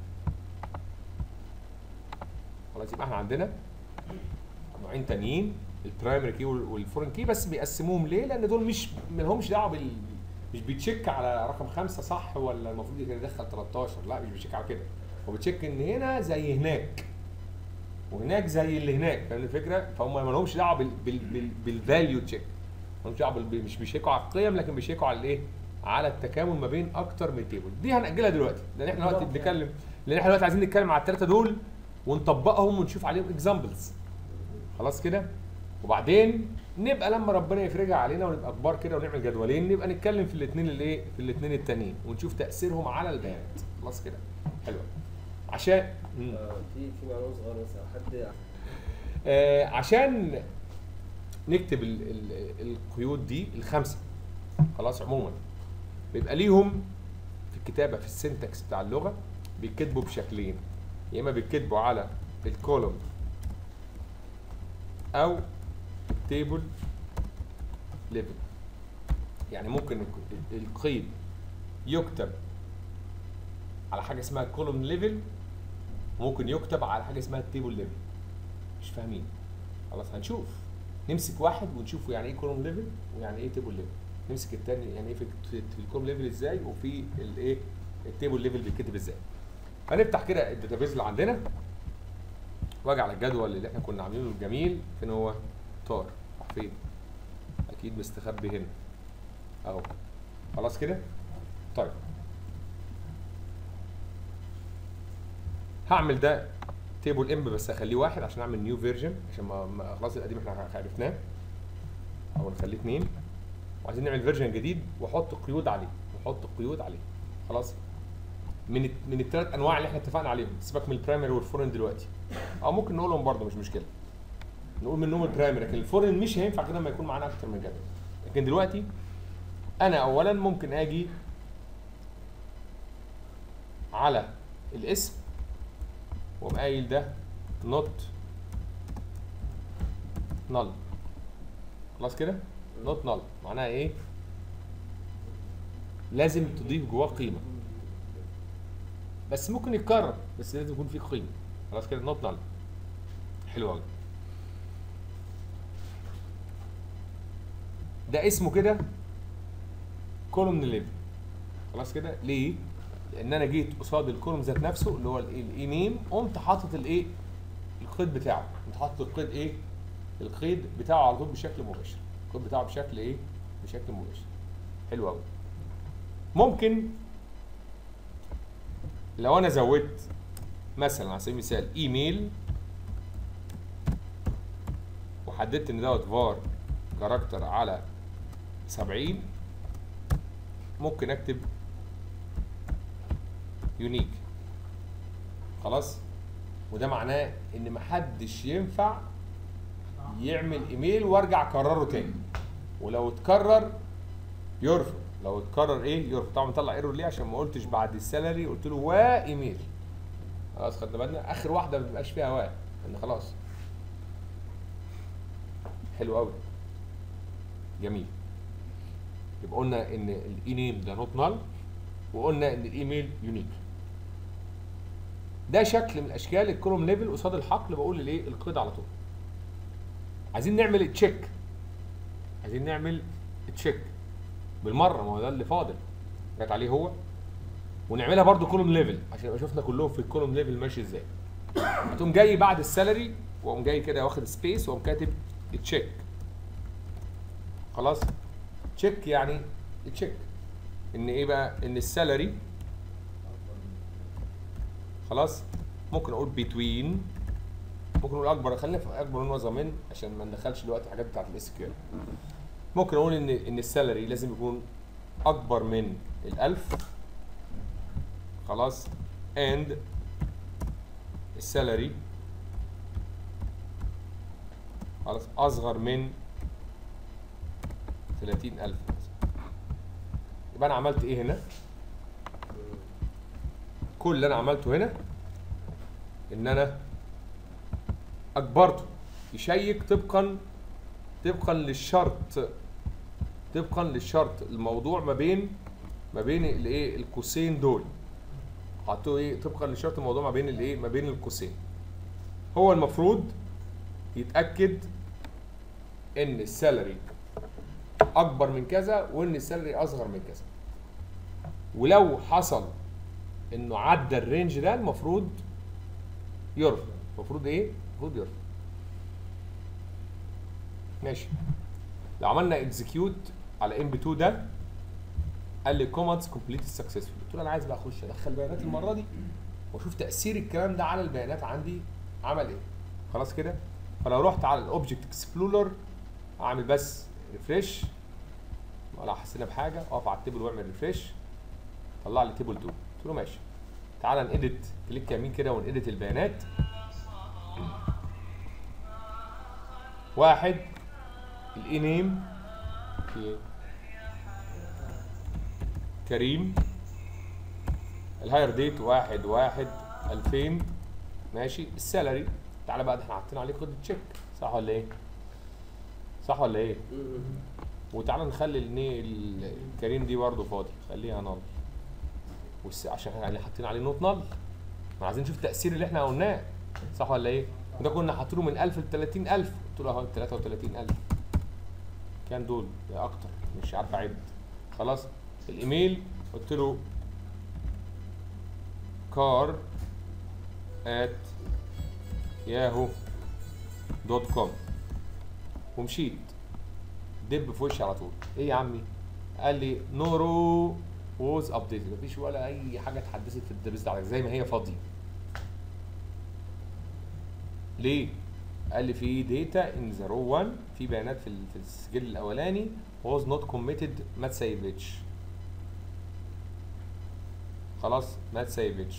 خلاص يبقى احنا عندنا نوعين تانيين البرايمري كي والفورين كي بس بيقسموهم ليه؟ لان دول مش ما لهمش دعوه بال مش بيتشيك على رقم خمسة صح ولا المفروض يدخل 13 لا مش بيتشيك على كده هو بيتشيك ان هنا زي هناك وهناك زي اللي هناك فاهم الفكره؟ فهم ما لهمش دعوه بال بال بال بالفاليو تشيك ما لهمش دعوه بال- مش بيشيكوا على القيم لكن بيشيكوا على الايه؟ على التكامل ما بين اكتر من تيبل دي هنأجلها دلوقتي لان احنا دلوقتي بنتكلم لان احنا دلوقتي عايزين نتكلم على الثلاثه دول ونطبقهم ونشوف عليهم اكزامبلز خلاص كده وبعدين نبقى لما ربنا يفرجها علينا ونبقى كبار كده ونعمل جدولين نبقى نتكلم في الاثنين الايه في الاثنين التانيين ونشوف تاثيرهم على البيانات خلاص كده حلو عشان مم. آه، في في معلومه صغيره مثلا حد آه عشان نكتب ال ال القيود دي الخمسه خلاص عموما بيبقى ليهم في الكتابه في السنتكس بتاع اللغه بيتكتبوا بشكلين يا اما بيتكتبوا على الكولوم او التيبل ليفل يعني ممكن الك- القيد يكتب على حاجه اسمها كولوم ليفل وممكن يكتب على حاجه اسمها التيبل ليفل مش فاهمين خلاص هنشوف نمسك واحد ونشوف يعني ايه كولوم ليفل ويعني ايه تيبل ليفل نمسك التاني يعني ايه في في الكولوم ليفل ازاي وفي الايه التيبل ليفل بيتكتب ازاي هنفتح كده الداتابيز اللي عندنا واجي على الجدول اللي احنا كنا عاملينه الجميل فين هو طار راح فين اكيد مستخبي هنا اهو خلاص كده طيب هعمل ده تيبل ام بس اخليه واحد عشان اعمل نيو فيرجن عشان ما, ما خلاص القديم احنا عرفناه او نخليه اثنين وعايزين نعمل فيرجن جديد واحط قيود عليه واحط قيود عليه خلاص من الت- من الثلاث انواع اللي احنا اتفقنا عليهم سيبك من البرايمري والفورن دلوقتي او ممكن نقولهم برضه مش مشكله نقول منهم البرايمري لكن الفورن مش هينفع كده لما يكون معانا اكتر من جدول لكن دلوقتي انا اولا ممكن اجي على الاسم واقوم قايل ده نوت نل خلاص كده نوت نل معناها ايه لازم تضيف جواه قيمه بس ممكن يتكرر بس لازم يكون فيه قيمه خلاص كده نوت نل حلو قوي ده اسمه كده كولوم ليفل خلاص كده ليه لان انا جيت قصاد الكولوم ذات نفسه اللي هو الايه الاي نيم قمت حاطط الايه القيد بتاعه قمت حاطط القيد ايه القيد بتاعه على طول بشكل مباشر القيد بتاعه بشكل ايه بشكل مباشر حلو قوي ممكن لو انا زودت مثلا على سبيل المثال ايميل وحددت ان دوت فار كاركتر على 70 ممكن اكتب يونيك خلاص وده معناه ان محدش ينفع يعمل ايميل وارجع اكرره تاني ولو اتكرر يرفض لو اتكرر ايه يرفض طبعا مطلع ايرور ليه عشان ما قلتش بعد السالري قلت له وا ايميل خلاص خدنا بالنا اخر واحده ما بيبقاش فيها وا لان خلاص حلو قوي جميل يبقى قلنا ان الاي نيم ده نوت نال وقلنا ان الايميل يونيك ده شكل من اشكال الكولوم ليفل قصاد الحقل بقول الايه القيد على طول عايزين نعمل تشيك عايزين نعمل تشيك بالمره ما هو ده اللي فاضل جت عليه هو ونعملها برضو كولوم ليفل عشان يبقى شفنا كلهم في الكولوم ليفل ماشي ازاي هتقوم جاي بعد السالري واقوم جاي كده واخد سبيس واقوم كاتب تشيك خلاص تشيك يعني تشيك ان ايه بقى ان السالري خلاص ممكن اقول بتوين ممكن اقول اكبر خلينا في اكبر من وزن من عشان ما ندخلش دلوقتي الحاجات بتاعت الاس كيو ممكن اقول ان ان السالري لازم يكون اكبر من الألف خلاص and السالري خلاص اصغر من 30000 يبقى انا عملت ايه هنا كل اللي انا عملته هنا ان انا اجبرته يشيك طبقا طبقا للشرط طبقا للشرط الموضوع ما بين ما بين الايه القوسين دول حطوا ايه طبقا لشرط الموضوع ما بين الايه ما بين القوسين هو المفروض يتاكد ان السالري اكبر من كذا وان السالري اصغر من كذا ولو حصل انه عدى الرينج ده المفروض يرفض المفروض ايه المفروض يرفض ماشي لو عملنا اكزكيوت على ام بي 2 ده قال لي كوماندز كومبليت سكسسفول قلت له انا عايز بقى اخش ادخل بيانات المره دي واشوف تاثير الكلام ده على البيانات عندي عمل ايه خلاص كده فلو رحت على الاوبجكت اكسبلورر اعمل بس ريفريش ولا حسينا بحاجه اقف على التيبل واعمل ريفريش طلع لي تيبل 2 قلت له ماشي تعالى نedit كليك يمين كده ونedit البيانات واحد الاي نيم كريم الهاير ديت واحد واحد 2000 ماشي السالري تعالى بقى ده احنا حاطين عليه كود تشيك صح ولا ايه؟ صح ولا ايه؟ وتعالى نخلي الني ال- الكريم دي برضه فاضي خليها نل والس... عشان احنا اللي حاطين عليه نوت نل ما عايزين نشوف التأثير اللي احنا قلناه صح ولا ايه؟ وده كنا حاطينه من 1000 ل 30000 قلت له اهو 33000 كام دول؟ يا اكتر مش عارف اعد خلاص الايميل قلت له كار at ياهو دوت كوم ومشيت دب في وشي على طول ايه يا عمي قال لي نورو ووز ابديتد مفيش ولا اي حاجه اتحدثت في الداتابيز بتاعتك زي ما هي فاضيه ليه قال لي في داتا ان ذا رو 1 في بيانات في ال- في السجل الاولاني was not committed ما تسيفتش خلاص ما تسيفتش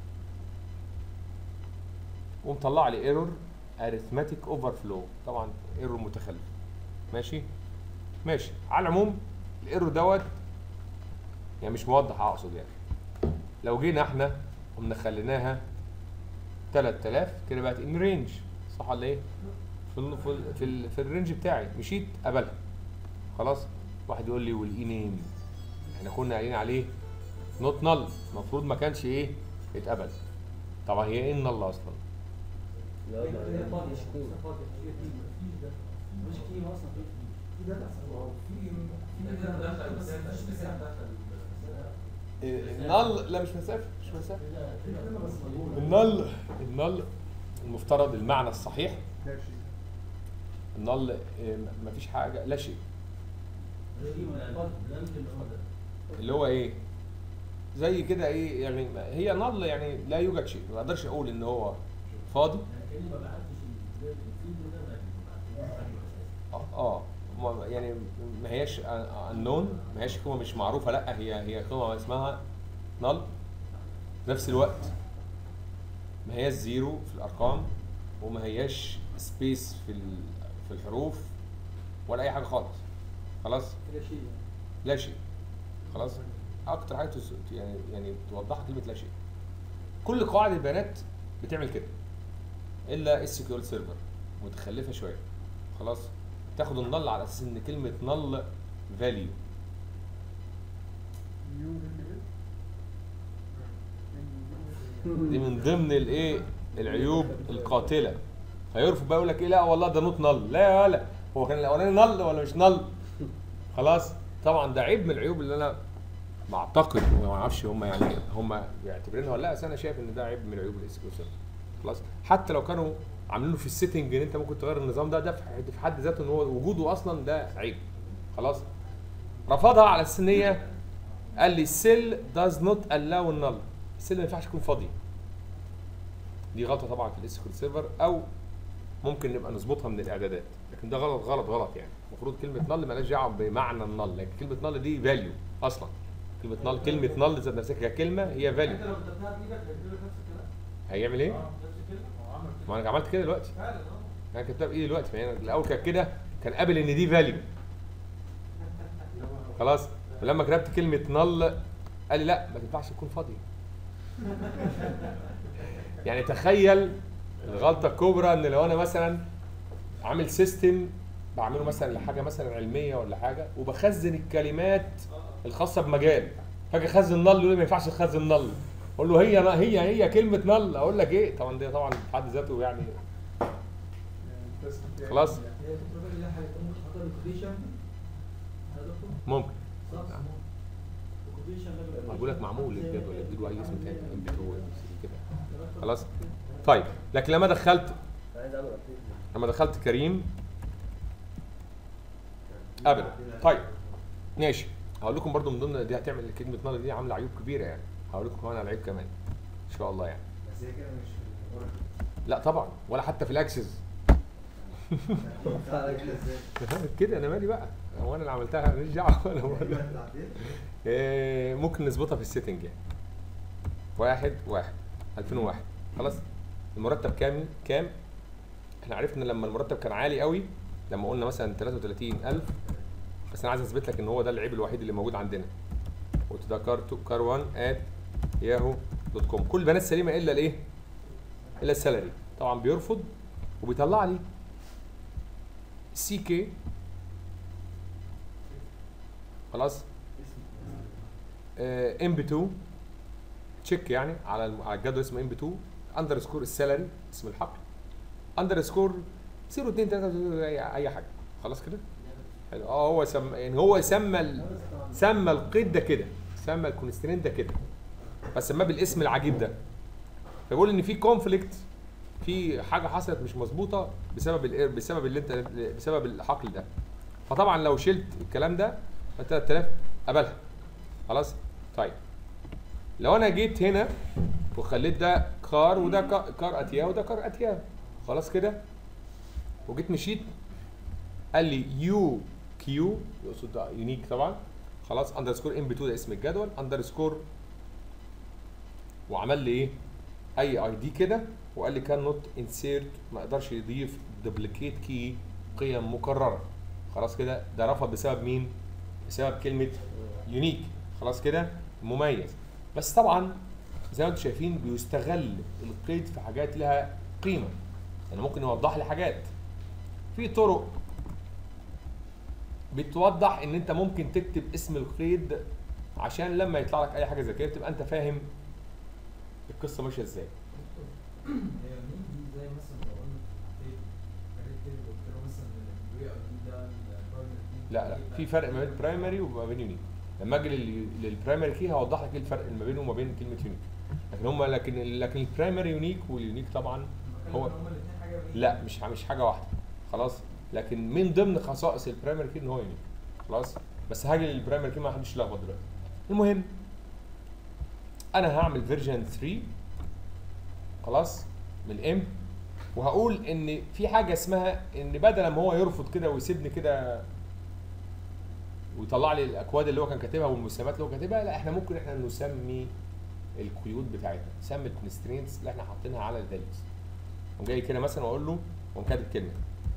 ومطلع لي ايرور arithmetic overflow طبعا ايرور متخلف ماشي ماشي على العموم الايرور دوت يعني مش موضح اقصد يعني لو جينا احنا قمنا خليناها 3000 كده بقت ان رينج صح ولا ايه؟ في ال في ال في, ال في الرينج بتاعي مشيت قبلها خلاص واحد يقول لي والاي نيم احنا كنا قايلين عليه نوت نل المفروض ما كانش ايه يتقبل طبعا هي ايه النل اصلا؟ لا ما مش كود مش كيم اصلا في في داتا النل لا مش مسافه مش مسافه النل النل المفترض المعنى الصحيح النل ما فيش حاجه لا شيء اللي هو ايه زي كده ايه يعني هي نل يعني لا يوجد شيء ما اقدرش اقول ان هو فاضي اه اه ما- يعني ما هياش النون ما هياش قيمه مش معروفه لا هي هي قيمه اسمها نل في نفس الوقت ما هياش زيرو في الارقام وما هياش سبيس في ال- في الحروف ولا اي حاجه خالص خلاص كده شيء لا شيء خلاص اكتر حاجه تس- يعني يعني توضحها كلمه لا شيء كل قواعد البيانات بتعمل كده الا اس كيو ال سيرفر متخلفه شويه خلاص تاخد النل على اساس ان كلمه نل فاليو دي من ضمن الايه العيوب القاتله فيرفض بقى يقول لك ايه لا والله ده نوت نل لا يا ولا هو كان الاولاني نل ولا مش نل خلاص طبعا ده عيب من العيوب اللي انا بعتقد وما اعرفش هم يعني هم بيعتبرينها ولا لا بس انا شايف ان ده عيب من عيوب الاس كيو خلاص حتى لو كانوا عاملينه في السيتنج ان انت ممكن تغير النظام ده ده في حد- في حد ذاته ان هو وجوده اصلا ده عيب خلاص رفضها على اساس ان هي قال لي السيل داز نوت الاو النل السيل ما ينفعش يكون فاضي دي غلطه طبعا في الاس كيو سيرفر او ممكن نبقى نظبطها من الاعدادات لكن ده غلط غلط غلط يعني المفروض كلمه نل مالهاش دعوه بمعنى النل لكن كلمه نل دي فاليو اصلا كلمه نل كلمه نل ذات نفسها ككلمه هي فاليو انت لو كتبتها بايدك هيجيب لك نفس الكلام هيعمل ايه؟ اه نفس الكلمه هو عمل كده ما انا عملت كده دلوقتي فعلا اه انا كتبتها بايدي دلوقتي ما هي الاول كانت كده كان قابل ان دي فاليو خلاص ولما كتبت كلمه نل قال لي لا ما تنفعش تكون فاضيه يعني تخيل الغلطه الكبرى ان لو انا مثلا عامل سيستم بعمله مثلا لحاجه مثلا علميه ولا حاجه وبخزن الكلمات الخاصه بمجال فاجي اخزن نل يقول لي ما ينفعش تخزن نل اقول له هي هي هي كلمه نل اقول لك ايه طبعا ده طبعا في حد ذاته يعني خلاص هي الفكره اللي احنا ممكن نحطها بالكوتيشن ممكن صح الكوتيشن ده بقول لك معمول الجدول اديله اي اسم تاني ام بي 2 ام سي كده خلاص طيب لكن لما دخلت عايز اعمل ابديت لما دخلت كريم ابدا طيب ماشي هقول لكم برضو من ضمن دي هتعمل كلمه نار دي عامله عيوب كبيره يعني هقول لكم كمان على عيب كمان ان شاء الله يعني بس هي كده مش في الأوراكل. لا طبعا ولا حتى في الاكسس كده انا مالي بقى هو انا اللي عملتها ماليش دعوه انا مالي. إيه، ممكن نظبطها في السيتنج يعني واحد واحد 2001 خلاص المرتب كام كام احنا عرفنا لما المرتب كان عالي قوي لما قلنا مثلا 33000 بس انا عايز اثبت لك ان هو ده العيب الوحيد اللي موجود عندنا قلت ده كار كار 1 ات ياهو دوت كوم كل البيانات سليمه الا الايه؟ الا السالري طبعا بيرفض وبيطلع لي سي كي خلاص ام بي 2 تشيك يعني على الم- على الجدول اسمه ام بي 2 اندرسكور السالري اسم الحقل اندرسكور 0 2 3 اي أي حاجه خلاص كده حلو اه هو سمى يعني هو سمى ال... سمى القيد ده كده سمى الكونسترين ده كده فسماه بالاسم العجيب ده فبيقول ان في كونفليكت في حاجه حصلت مش مظبوطه بسبب ال بسبب اللي انت بسبب الحقل ده فطبعا لو شلت الكلام ده ف 3000 قبلها خلاص طيب لو انا جيت هنا وخليت ده كار وده كا- كار اتيا وده كار اتيا خلاص كده وجيت مشيت قال لي يو كيو يقصد ده يونيك طبعا خلاص اندرسكور ام بي 2 ده اسم الجدول اندرسكور وعمل لي ايه اي اي دي كده وقال لي كان نوت انسيرت ما يقدرش يضيف دوبليكيت كي قيم مكرره خلاص كده ده رفض بسبب مين بسبب كلمه يونيك خلاص كده مميز بس طبعا زي ما انتم شايفين بيستغل القيد في حاجات لها قيمه يعني ممكن يوضح لي حاجات في طرق بتوضح ان انت ممكن تكتب اسم القيد عشان لما يطلع لك اي حاجه زي كده تبقى انت فاهم القصه ماشيه ازاي هي مين دي زي مثلا لو قلنا تيبل حاجات تيبل قلت له مثلا الوي ار دي ده البرايمري كي لا لا في فرق ما بين برايمري وما بين يونيك لما اجي لل- للبرايمري كي هوضح لك ايه الفرق ما بينه وما بين كلمه يونيك لكن هم لكن لكن البرايمري يونيك واليونيك طبعا هو- هما الاثنين حاجه بعيدة. لا مش مش حاجه واحده خلاص لكن من ضمن خصائص البرايمري كي ان هو يونيك خلاص بس هاجي للبرايمري كي ما حدش يلخبط دلوقتي المهم انا هعمل فيرجن 3 خلاص من الام وهقول ان في حاجه اسمها ان بدل ما هو يرفض كده ويسيبني كده ويطلع لي الاكواد اللي هو كان كاتبها والمسميات اللي هو كاتبها لا احنا ممكن احنا نسمي القيود بتاعتنا نسمي الكونسترينتس اللي احنا حاطينها على الفاليوز قوم جاي كده مثلا واقول له قوم كاتب كلمه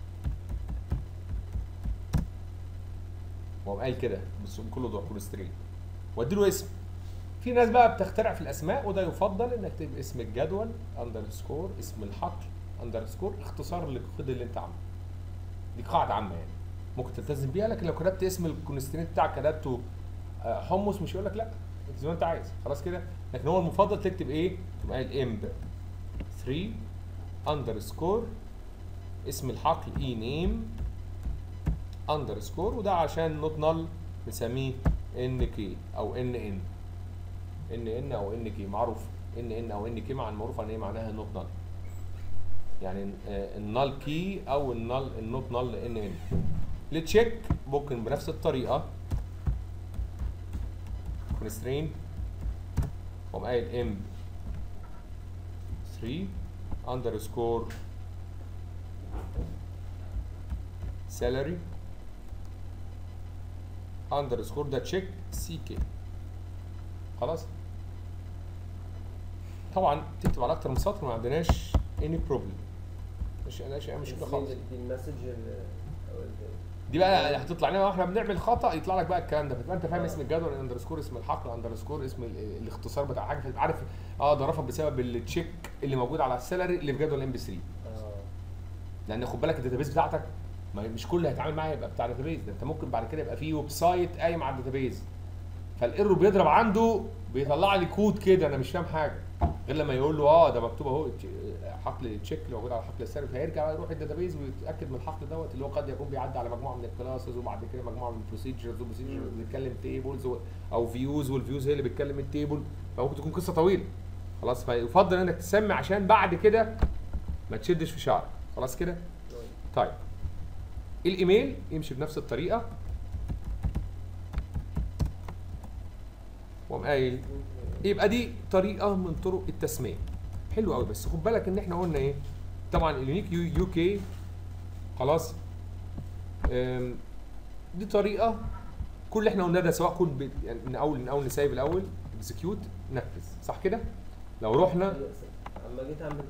وقوم قايل كده بس كله ده كونسترين وادي له اسم في ناس بقى بتخترع في الاسماء وده يفضل انك تكتب اسم الجدول اندرسكور اسم الحقل اندرسكور اختصار للقيد اللي انت عامله دي قاعده عامه يعني ممكن تلتزم بيها لكن لو كتبت اسم الكونسترين بتاعك كتبته آه، حمص مش هيقول لك لا انت زي ما انت عايز خلاص كده لكن هو المفضل تكتب ايه؟ تقوم قايل امب 3 اندرسكور اسم الحقل اي نيم اندرسكور وده عشان نوت نل نسميه ان كي او ان ان ان ان او ان كي معروف ان ان او ان كي مع المعروف عن ايه معناها نوت نل يعني آه، النال كي او النال النوت نل ان ان لتشيك ممكن بنفس الطريقه كونسترين قوم قايل ام 3 اندرسكور salary اندرسكور ده تشيك سي كي خلاص طبعا تكتب على اكتر من سطر ما عندناش اني بروبلم مش عندناش اي مشكله خالص دي المسج ال- او ال- دي بقى هتطلع لنا واحنا بنعمل خطا يطلع لك بقى الكلام ده فتبقى انت فاهم اسم الجدول اندرسكور اسم الحقل اندرسكور اسم ال- الاختصار بتاع حاجه فتبقى عارف اه ده رفض بسبب التشيك اللي موجود على السالري اللي في جدول ام بي 3 اه لان خد بالك الداتابيز بتاعتك ما مش كل اللي هيتعامل معاه يبقى بتاع داتابيز ده انت ممكن بعد كده يبقى في ويب سايت قايم على الداتابيز فالايرور بيضرب عنده بيطلع لي كود كده انا مش فاهم حاجه غير لما يقول له اه ده مكتوب اهو تش- حقل التشيك اللي موجود على حقل السيرف هيرجع بقى يروح الداتابيز ويتاكد من الحقل دوت اللي هو قد يكون بيعدي على مجموعه من الكلاسز وبعد كده مجموعه من البروسيجرز وبروسيجرز بيتكلم تيبلز او فيوز والفيوز هي اللي بتكلم التيبل فممكن تكون قصه طويله خلاص فيفضل انك تسمي عشان بعد كده ما تشدش في شعرك خلاص كده طيب الايميل يمشي بنفس الطريقه وقام قايل يبقى دي طريقه من طرق التسميه حلو قوي بس خد بالك ان احنا قلنا ايه طبعا اليونيك يو, يو كي خلاص أم، دي طريقه كل اللي احنا قلناه ده سواء كود ب- يعني من اول من اول نسيب الاول اكزكيوت نفذ صح كده لو رحنا اما جيت اعمل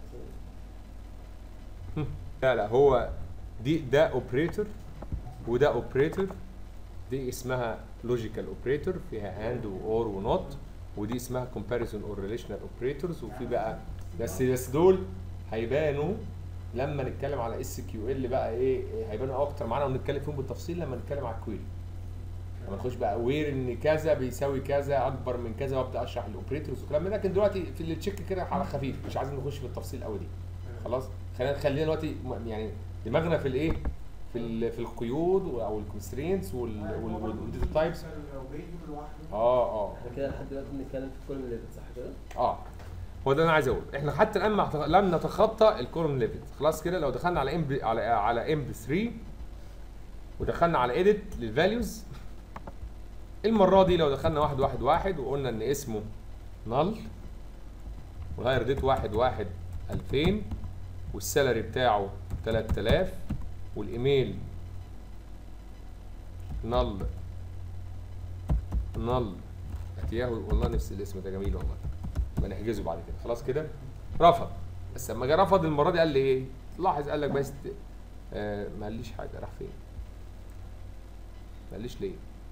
لا لا هو دي ده اوبريتور وده اوبريتور دي اسمها لوجيكال اوبريتور فيها اند واور ونوت ودي اسمها كومباريزون اور ريليشنال اوبريتورز وفي بقى بس بس دول هيبانوا لما نتكلم على اس كيو ال بقى ايه إيه هيبانوا اكتر معانا ونتكلم فيهم بالتفصيل لما نتكلم على الكويري لما نخش بقى وير ان كذا بيساوي كذا اكبر من كذا وابدا اشرح الاوبريتورز والكلام ده لكن دلوقتي في اللي تشيك كده على خفيف مش عايزين نخش في التفصيل قوي دي خلاص خلينا خلينا دلوقتي م- يعني دماغنا في الايه في ال- في القيود و- او الكونسترينتس والداتا تايبس لو بيجي لوحده اه اه احنا كده لحد دلوقتي بنتكلم في كل ليفل صح كده؟ اه هو ده اللي انا عايز اقوله احنا حتى الان ما اعتق- لم نتخطى الكولوم ليفل خلاص كده لو دخلنا على ام على على ام 3 ودخلنا على ايديت للفاليوز المره دي لو دخلنا واحد واحد واحد وقلنا ان اسمه نل والهاير ديت واحد واحد 2000 والسالري بتاعه 3000 والايميل نل نل ياهو والله نفس الاسم ده جميل والله ما نحجزه بعد كده خلاص كده رفض بس لما جه رفض المره دي قال لي ايه لاحظ قال لك بس آه ما قاليش حاجه راح فين ما قاليش ليه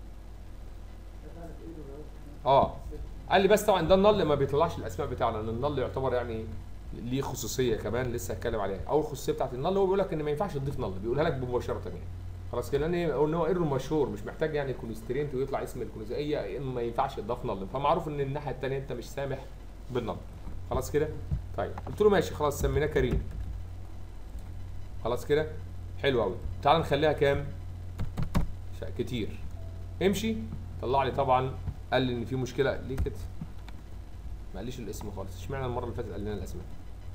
اه قال لي بس طبعا ده النل ما بيطلعش الاسماء بتاعنا لان النل يعتبر يعني ليه خصوصيه كمان لسه هتكلم عليها اول خصوصيه بتاعت النل هو بيقول لك ان ما ينفعش تضيف نل بيقولها لك مباشره يعني خلاص كده لان هو- ان هو ايرور مشهور مش محتاج يعني كونسترينت ويطلع اسم الكونسترينت ما ينفعش يضاف نل فمعروف ان الناحيه الثانيه انت مش سامح بالنل خلاص كده طيب قلت له ماشي خلاص سميناه كريم خلاص كده حلو قوي تعال نخليها كام ش- كتير امشي طلع لي طبعا قال لي ان في مشكله ليه كده ما قاليش الاسم خالص اشمعنى المره اللي فاتت قال لنا الاسماء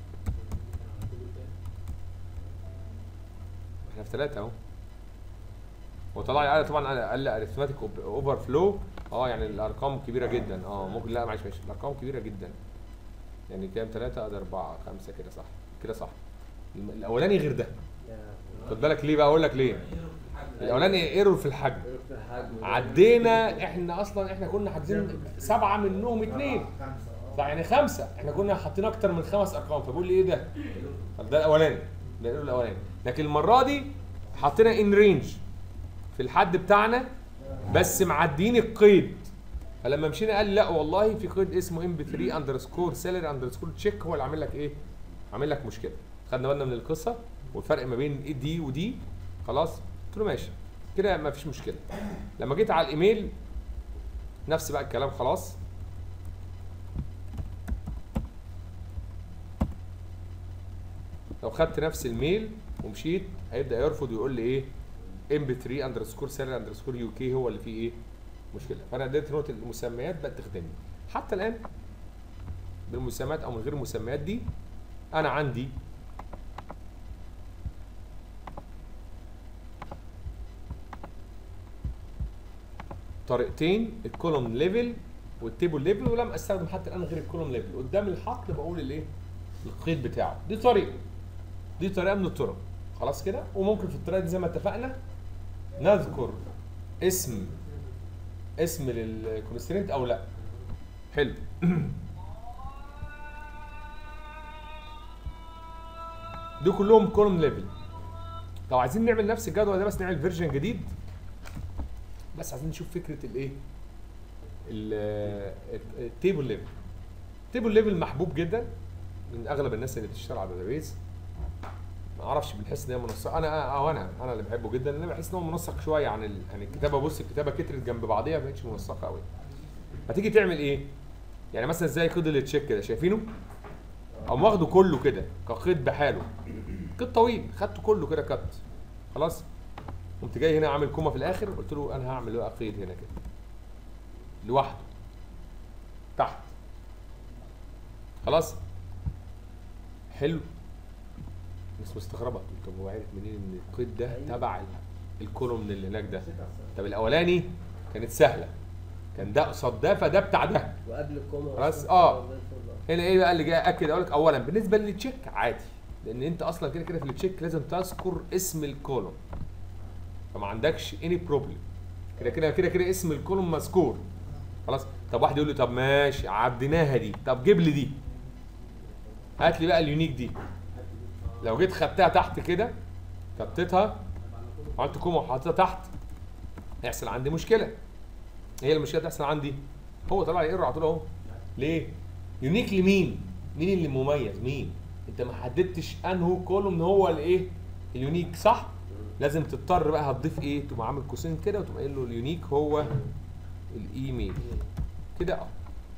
احنا في ثلاثه اهو وطلع لي قال طبعا قال- قال لي اريثماتيك اوفر فلو اه يعني الارقام كبيره جدا اه ممكن لا معلش معلش الارقام كبيره جدا يعني كام ثلاثة ادي أربعة خمسة كده صح كده صح الم- الأولاني غير ده خد بالك ليه بقى أقول لك ليه الأولاني ايرور في الحجم ايرور في الحجم عدينا احنا اصلا احنا كنا حاجزين سبعه منهم اثنين خمسة اه صح يعني خمسه احنا كنا حاطين اكتر من خمس ارقام فبقول لي ايه ده؟ طب ده الاولاني ده الايرور الاولاني لكن المره دي حطينا ان رينج في الحد بتاعنا بس معديين القيد فلما مشينا قال لي لا والله في قيد اسمه ام بي 3 اندرسكور سالري اندرسكور تشيك هو اللي عامل لك ايه؟ عامل لك مشكله خدنا بالنا من القصه والفرق ما بين إيه دي ودي خلاص قلت له ماشي كده ما فيش مشكله لما جيت على الايميل نفس بقى الكلام خلاص لو خدت نفس الميل ومشيت هيبدا يرفض ويقول لي ايه ام بي 3 اندرسكور سالري اندرسكور يو كي هو اللي فيه ايه مشكله فانا قدرت نوت المسميات بقت تخدمني حتى الان بالمسميات او من غير المسميات دي انا عندي طريقتين الكولوم ليفل والتيبل ليفل ولم استخدم حتى الان غير الكولوم ليفل قدام الحقل بقول الايه القيد بتاعه دي طريقه دي طريقه من الطرق خلاص كده وممكن في الطريقه دي زي ما اتفقنا نذكر اسم اسم للكونسترينت او لا حلو دول كلهم كولوم ليفل لو عايزين نعمل نفس الجدول ده بس نعمل فيرجن جديد بس عايزين نشوف فكره الايه التيبل ليفل التيبل ليفل محبوب جدا من اغلب الناس اللي بتشتغل على الداتابيز ما اعرفش بنحس ان هي منسقه انا او انا انا اللي بحبه جدا لان بحس ان هو منسق شويه عن ال... يعني الكتابه بص الكتابه كترت جنب بعضيها ما بقتش منسقه قوي هتيجي تعمل ايه يعني مثلا زي قيد التشيك كده شايفينه او واخده كله كده كقيد بحاله قيد طويل خدته كله كده كت خلاص قمت جاي هنا عامل كوما في الاخر قلت له انا هعمل بقى قيد هنا كده لوحده تحت خلاص حلو الناس مستغربه قلت طب هو عرف منين ان القيد ده تبع ال- الكولوم اللي هناك ده طب الاولاني كانت سهله كان ده قصاد ده فده بتاع ده وقبل الكوما خلاص، والصفر آه. زي الفل. هنا ايه بقى اللي جاي اكد اقول لك اولا بالنسبه للتشيك عادي لان انت اصلا كده كده في التشيك لازم تذكر اسم الكولوم فما عندكش اني بروبلم كده كده كده كده اسم الكولوم مذكور خلاص طب واحد يقول لي طب ماشي عديناها دي طب جيب لي دي هات لي بقى اليونيك دي لو جيت خدتها تحت كده كتتها عملت كوما وحطيتها تحت هيحصل عندي مشكله هي المشكله تحصل عندي هو طلع لي ايرور على طول اهو ليه يونيك لمين مين اللي مميز مين انت ما حددتش انهو كولوم هو الايه اليونيك صح لازم تضطر بقى هتضيف ايه تقوم عامل قوسين كده وتقوم قايل له اليونيك هو الايميل كده اه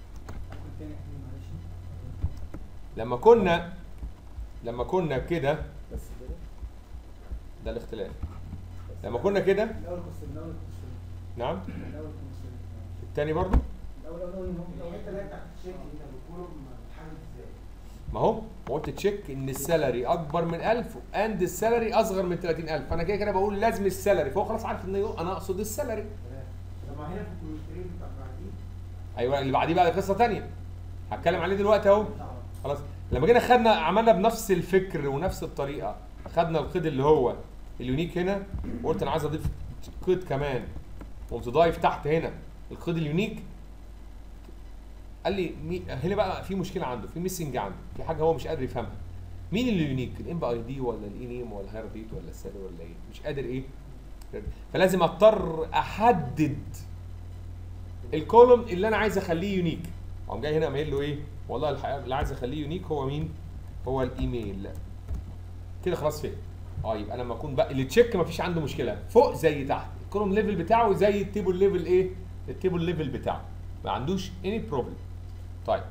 لما كنا لما كنا كده بس كده ده الاختلاف لما كنا كده الاول كنت الاول كنت نعم الاول كنت التاني برضو الاول الاول لو انت لا تحت الشيك انت بتقول بتحدد ازاي ما هو ما قلت تشيك ان السالري اكبر من 1000 اند السالري اصغر من 30000 فانا كده كده بقول لازم السالري فهو خلاص عارف ان انا اقصد السالري طب ما هنا في الكوليسترول بتاع بعدين ايوه اللي بعديه بقى قصه تانية هتكلم عليه دلوقتي اهو خلاص لما جينا خدنا عملنا بنفس الفكر ونفس الطريقه خدنا القيد اللي هو اليونيك هنا وقلت انا عايز اضيف قيد كمان قمت ضايف تحت هنا القيد اليونيك قال لي مي... هنا بقى في مشكله عنده في ميسنج عنده في حاجه هو مش قادر يفهمها مين اللي يونيك الام اي دي ولا الاي نيم ولا الهاير ديت ولا السالري ولا ايه مش قادر ايه فلازم اضطر احدد الكولوم اللي انا عايز اخليه يونيك قام جاي هنا قايل له ايه والله الحقيقه اللي عايز اخليه يونيك هو مين هو الايميل كده خلاص فهم اه يبقى لما اكون بقى اللي تشيك مفيش عنده مشكله فوق زي تحت الكولوم ليفل بتاعه زي التيبل ليفل ايه التيبل ليفل بتاعه ما عندوش اني بروبلم طيب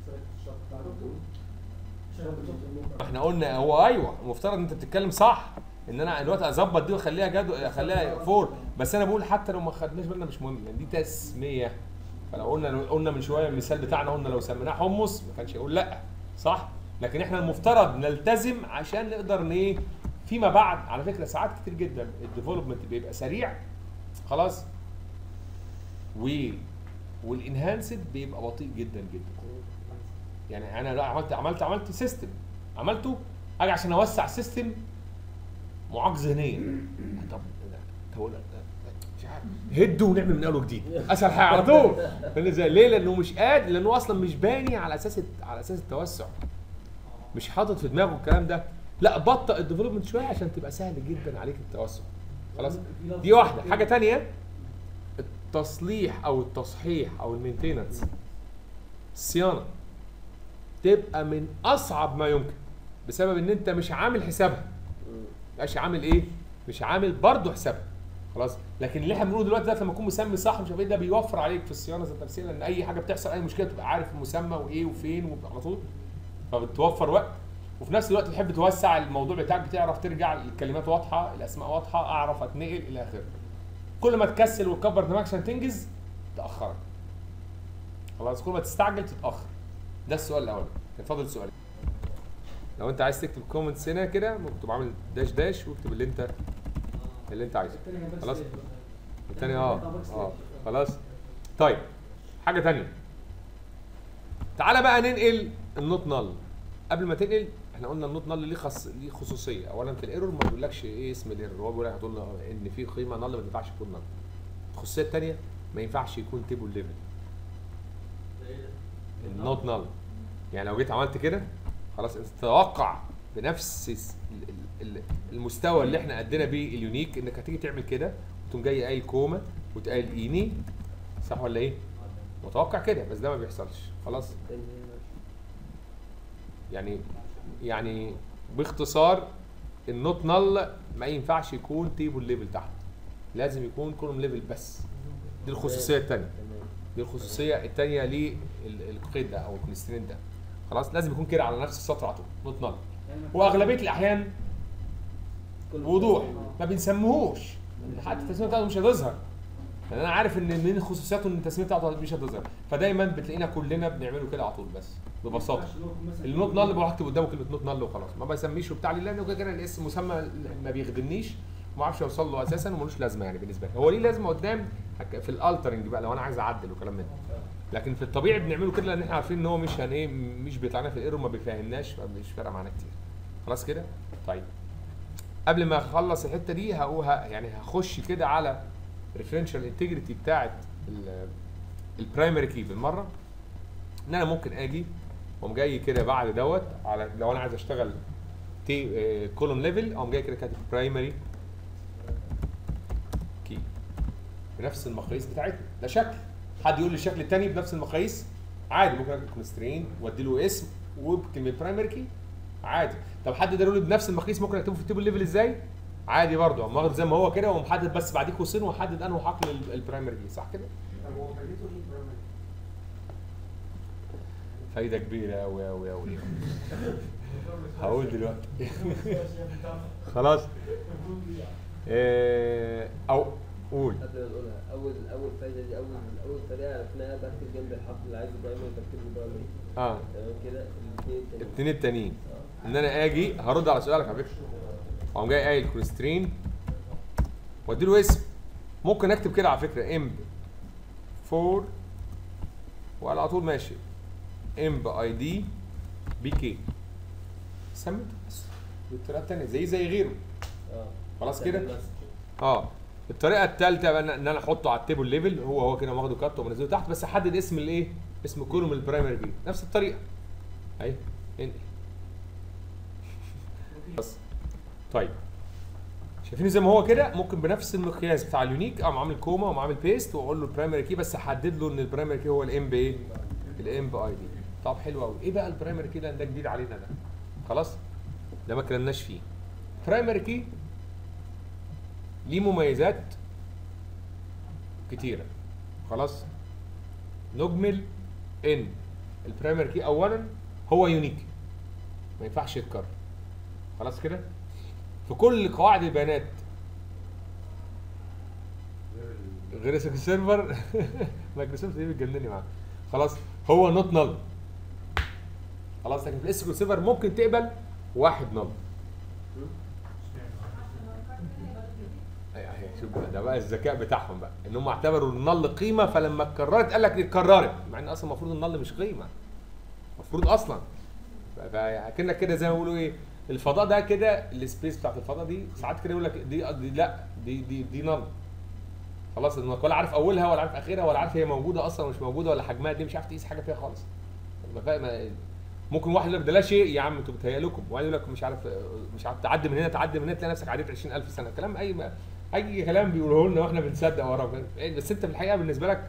احنا قلنا هو ايوه المفترض ان انت بتتكلم صح ان انا دلوقتي اظبط دي واخليها جدول اخليها فور بس انا بقول حتى لو ما خدناش بالنا مش مهم يعني دي تسميه فلو قلنا لو قلنا من شويه المثال بتاعنا قلنا لو سميناه حمص ما كانش يقول لا صح لكن احنا المفترض نلتزم عشان نقدر ن ايه فيما بعد على فكره ساعات كتير جدا الديفلوبمنت بيبقى سريع خلاص و والانهانسد بيبقى بطيء جدا جدا يعني انا لا عملت عملت عملت سيستم عملته اجي عشان اوسع السيستم معاق ذهنيا طب طب أقول لك، مش عارف هد ونعمل من اول وجديد اسهل حاجه على طول فاهم ازاي ليه لانه مش قادر لانه اصلا مش باني على اساس الت- على اساس التوسع مش حاطط في دماغه الكلام ده لا بطأ الديفلوبمنت شويه عشان تبقى سهل جدا عليك التوسع خلاص دي واحده حاجه تانية التصليح او التصحيح او المينتيننس الصيانه تبقى من اصعب ما يمكن بسبب ان انت مش عامل حسابها مش عامل ايه مش عامل برضه حسابها خلاص لكن اللي احنا بنقوله دلوقتي ده لما اكون مسمي صح مش عارف ايه ده بيوفر عليك في الصيانه ذات نفسها لان اي حاجه بتحصل اي مشكله تبقى عارف المسمى وايه وفين على طول فبتوفر وقت وفي نفس الوقت تحب توسع الموضوع بتاعك بتعرف ترجع الكلمات واضحه الاسماء واضحه اعرف اتنقل الى اخره كل ما تكسل وتكبر دماغك عشان تنجز تاخرك خلاص كل ما تستعجل تتاخر ده السؤال الاول كان فاضل سؤال لو انت عايز تكتب كومنتس هنا كده ممكن تبقى عامل داش داش واكتب اللي انت اللي انت عايزه خلاص التاني اه اه خلاص طيب حاجه تانية تعالى بقى ننقل النوت نل قبل ما تنقل احنا قلنا النوت نل ليه خص... ليه خصوصيه اولا في الايرور ما بيقولكش ايه اسم الايرور هو بيقول لك هتقول له ان في قيمه نل ما ينفعش تكون نل الخصوصيه الثانيه ما ينفعش يكون تيبل ليفل النوت نل يعني لو جيت عملت كده خلاص انت تتوقع بنفس الس- ال- ال- المستوى اللي احنا ادينا بيه اليونيك انك هتيجي تعمل كده وتقوم جاي قايل كوما وتقايل ايني صح ولا ايه؟ متوقع كده بس ده ما بيحصلش خلاص يعني يعني باختصار النوت نل ما ينفعش يكون تيبل ليفل تحت لازم يكون كولوم ليفل بس دي الخصوصيه الثانيه دي الخصوصيه الثانيه للقيد ده او الكونسترين ده خلاص لازم يكون كده على نفس السطر على طول نوت نل واغلبيه الاحيان وضوح ما بنسميهوش حتى التسميه بتاعته مش هتظهر لان انا عارف ان من خصوصياته ان التسميه بتاعته مش هتظهر فدايما بتلاقينا كلنا بنعمله كده على طول بس ببساطه النوت نل بروح اكتب قدامه كلمه نوت نل وخلاص ما بسميش وبتاع لي لانه كده كده الاسم مسمى ما بيخدمنيش وما اعرفش اوصل له اساسا وملوش لازمه يعني بالنسبه لي هو ليه لازمه قدام هك- في الالترنج بقى لو انا عايز اعدل وكلام من ده لكن في الطبيعي بنعمله كده لان احنا عارفين ان هو مش هن ايه مش بيطلع لنا في الايرور ما بيفهمناش فمش فارقه معانا كتير خلاص كده طيب قبل ما اخلص الحته دي هقول ه- يعني هخش كده على ريفرنشال انتجريتي بتاعت البرايمري كي بالمره ان انا ممكن اجي واقوم جاي كده بعد دوت على لو انا عايز اشتغل تي كولوم ليفل اقوم جاي كده كاتب برايمري كي بنفس المقاييس بتاعتنا ده شكل حد يقول لي الشكل الثاني بنفس المقاييس عادي ممكن اكتب كونسترين وادي له اسم وبكلمه برايمري كي عادي طب حد ده يقول لي بنفس المقاييس ممكن اكتبه في التيبل ليفل ازاي عادي برضه اقوم واخد زي ما هو كده ومحدد بس بعديه قوسين واحدد انه حقل ال- البرايمري كي صح كده طب هو فايدته ايه برامج؟ فايده كبيره قوي قوي قوي هقول دلوقتي خلاص إيه او قول قبل ما نقولها اول اول فايده دي اول اول طريقه عرفناها بكتب جنب الحرف اللي عايزه برايمري بكتب له برايمري اه تمام كده الاثنين التانيين الاتنين التانيين آه. ان انا اجي هرد على سؤالك على فكره اقوم جاي قايل كونسترين وادي له اسم ممكن اكتب كده على فكره ام 4 وعلى طول ماشي ام باي دي بي كي سميته بس بالطريقه الثانيه زي زي غيره اه خلاص تعمل كده؟ مسج. اه الطريقه الثالثه بقى ان إن انا احطه على التيبل ليفل هو هو كده واخده كات ومنزله تحت بس احدد اسم الايه اسم كولوم البرايمري كي نفس الطريقه اهي انقل بس طيب شايفين زي ما هو كده ممكن بنفس المقياس بتاع اليونيك اقوم عامل كوما واقوم عامل بيست واقول له البرايمري كي بس احدد له ان البرايمري كي هو الام بايه الام باي دي طب حلو قوي ايه بقى البرايمري كي ده ده جديد علينا ده خلاص ده ما اتكلمناش فيه برايمري كي ليه مميزات كتيرة خلاص نجمل ان البرايمري كي اولا هو يونيك ما ينفعش يتكرر خلاص كده في كل قواعد البيانات غير اسك سيرفر مايكروسوفت دي بتجنني معاه خلاص هو نوت نل خلاص لكن في الاسكيول سيرفر ممكن تقبل واحد نل اهي شوف بقى ده بقى الذكاء بتاعهم بقى ان هم اعتبروا النل قيمه فلما اتكررت قال لك دي اتكررت مع ان اصلا المفروض النل مش قيمه المفروض اصلا ف- فاكنك كده زي ما بيقولوا ايه الفضاء ده كده السبيس بتاعت الفضاء دي ساعات كده يقول لك دي, دي لا دي دي دي نل خلاص انك ولا عارف اولها ولا عارف اخرها ولا عارف هي موجوده اصلا ولا مش موجوده ولا حجمها دي مش عارف تقيس حاجه فيها خالص ما فا- ما- ممكن واحد يقول لك ده لا شيء يا عم انتوا بتهيألكم واحد يقول لك مش عارف مش عارف تعدي من هنا تعدي من هنا تلاقي نفسك عديت 20000 سنه كلام اي ما اي كلام بيقولوه لنا واحنا بنصدق وراه بس انت في الحقيقه بالنسبه لك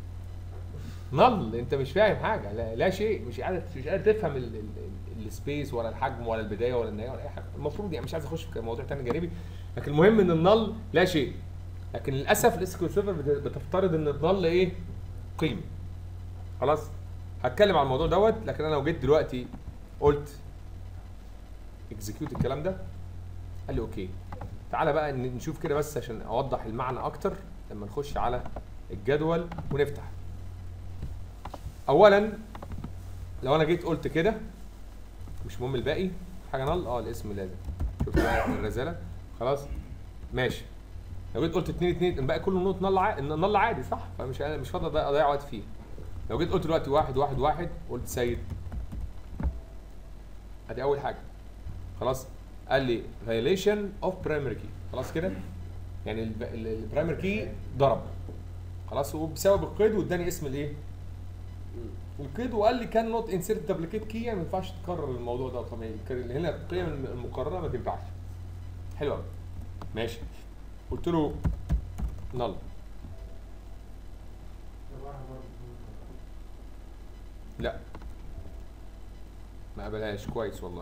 نل انت مش فاهم حاجه لا, لا شيء مش قادر مش قادر تفهم ال- ال- ال- السبيس ولا الحجم ولا البدايه ولا النهايه ولا اي حاجه المفروض يعني مش عايز اخش في موضوع تاني جانبي لكن المهم ان النل لا شيء لكن للاسف الاسكيول سيرفر بت- بتفترض ان النل ايه قيمه خلاص هتكلم عن الموضوع دوت لكن انا لو جيت دلوقتي قلت اكزكيوت الكلام ده قال لي اوكي تعالى بقى ن- نشوف كده بس عشان اوضح المعنى اكتر لما نخش على الجدول ونفتح اولا لو انا جيت قلت كده مش مهم الباقي حاجه نل اه الاسم لازم شوف بقى الرساله خلاص ماشي لو جيت قلت 2 2 الباقي كله نوت نل عادي نل عادي صح فمش مش فاضي أضيع- اضيع وقت فيه لو جيت قلت دلوقتي واحد واحد واحد قلت سيد ادي اول حاجه خلاص قال لي violation of primary key خلاص كده يعني البرايمري كي ضرب خلاص وبسبب القيد واداني اسم الايه مم. القيد وقال لي كان نوت انسيرت دبليكيت كي يعني ما ينفعش تكرر الموضوع ده طبعا كان هنا القيم المقرره ما تنفعش حلو قوي ماشي قلت له نل لا ما قبلهاش كويس والله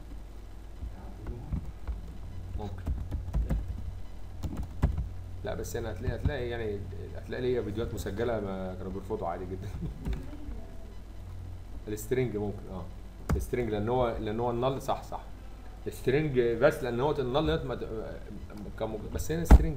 ممكن لا بس انا هتلاقي هتلاقي يعني هتلاقي ليا فيديوهات مسجله ما كانوا بيرفضوا عادي جدا السترنج ممكن اه السترنج لان هو لان هو النل صح صح السترنج بس لان هو النل ما ت- كان مج- بس هنا سترنج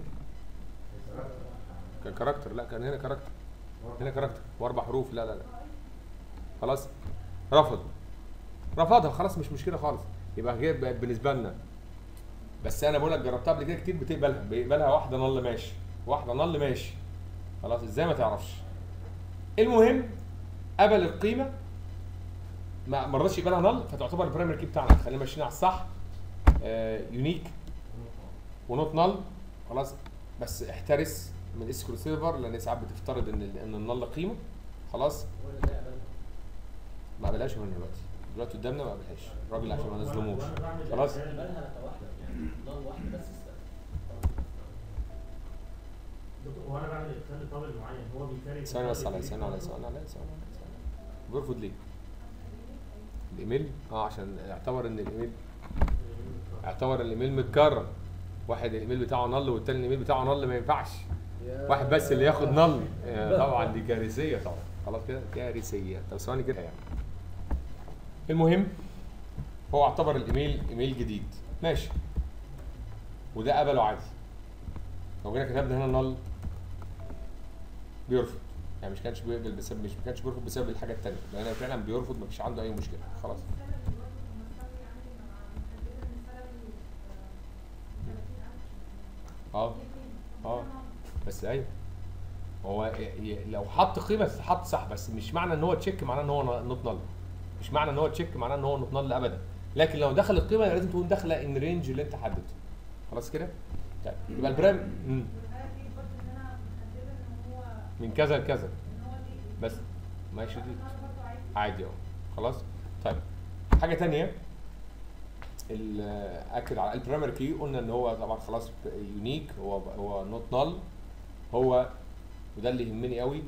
كان كاركتر لا كان هنا كاركتر هنا كاركتر واربع حروف لا لا لا خلاص رفض رفضها خلاص مش مشكله خالص يبقى هي بقت بالنسبه لنا بس انا بقول لك جربتها قبل كده كتير بتقبلها بيقبلها واحده نل ماشي واحده نل ماشي خلاص ازاي ما تعرفش المهم قبل القيمه ما ما رضاش يقبلها نل فتعتبر البرايمري كي بتاعنا خلينا ماشيين على الصح يونيك ونوت نل خلاص بس احترس من اسكرو سيرفر لان ساعات بتفترض ان ال- ان النل قيمه خلاص ولا ده يقبلها ما قبلهاش من دلوقتي دلوقتي قدامنا ما قبلهاش الراجل عشان ما نظلموش وأنا بعمل خلاص. يقبلها كواحده يعني نار واحده بس استنى دكتور، وانا بعمل ادخال طابل معين هو بيكاري ثواني بس عليا ثواني عليا ثواني عليا ثواني عليا ثواني بيرفض ليه؟ الايميل اه عشان اعتبر ان الايميل اعتبر الايميل متكرر واحد الايميل بتاعه نل والتاني الايميل بتاعه نل ما ينفعش واحد بس اللي ياخد نل آه، طبعا دي كارثيه طبعا خلاص كده كارثيه طب ثواني كده يعني المهم هو اعتبر الايميل ايميل جديد ماشي وده قبله عادي لو جينا كتبنا هنا نل بيرفض يعني مش كانش بيقبل بسبب مش ما كانش بيرفض بسبب الحاجه الثانيه لان فعلا بيرفض مفيش عنده اي مشكله خلاص اه اه بس ايوه هو ي- ي- لو حط قيمه تتحط صح بس مش معنى ان هو تشيك معناه ان هو نوت نل مش معنى ان هو تشيك معناه ان هو نوت نل ابدا لكن لو دخل القيمه لازم تكون داخله ان رينج اللي انت حددته خلاص كده طيب يبقى البرام مم. من كذا لكذا بس ماشي دي عادي اهو خلاص طيب حاجه تانية ال- اكد على البرايمري كي قلنا ان هو طبعا خلاص يونيك هو هو نوت نل هو وده اللي يهمني قوي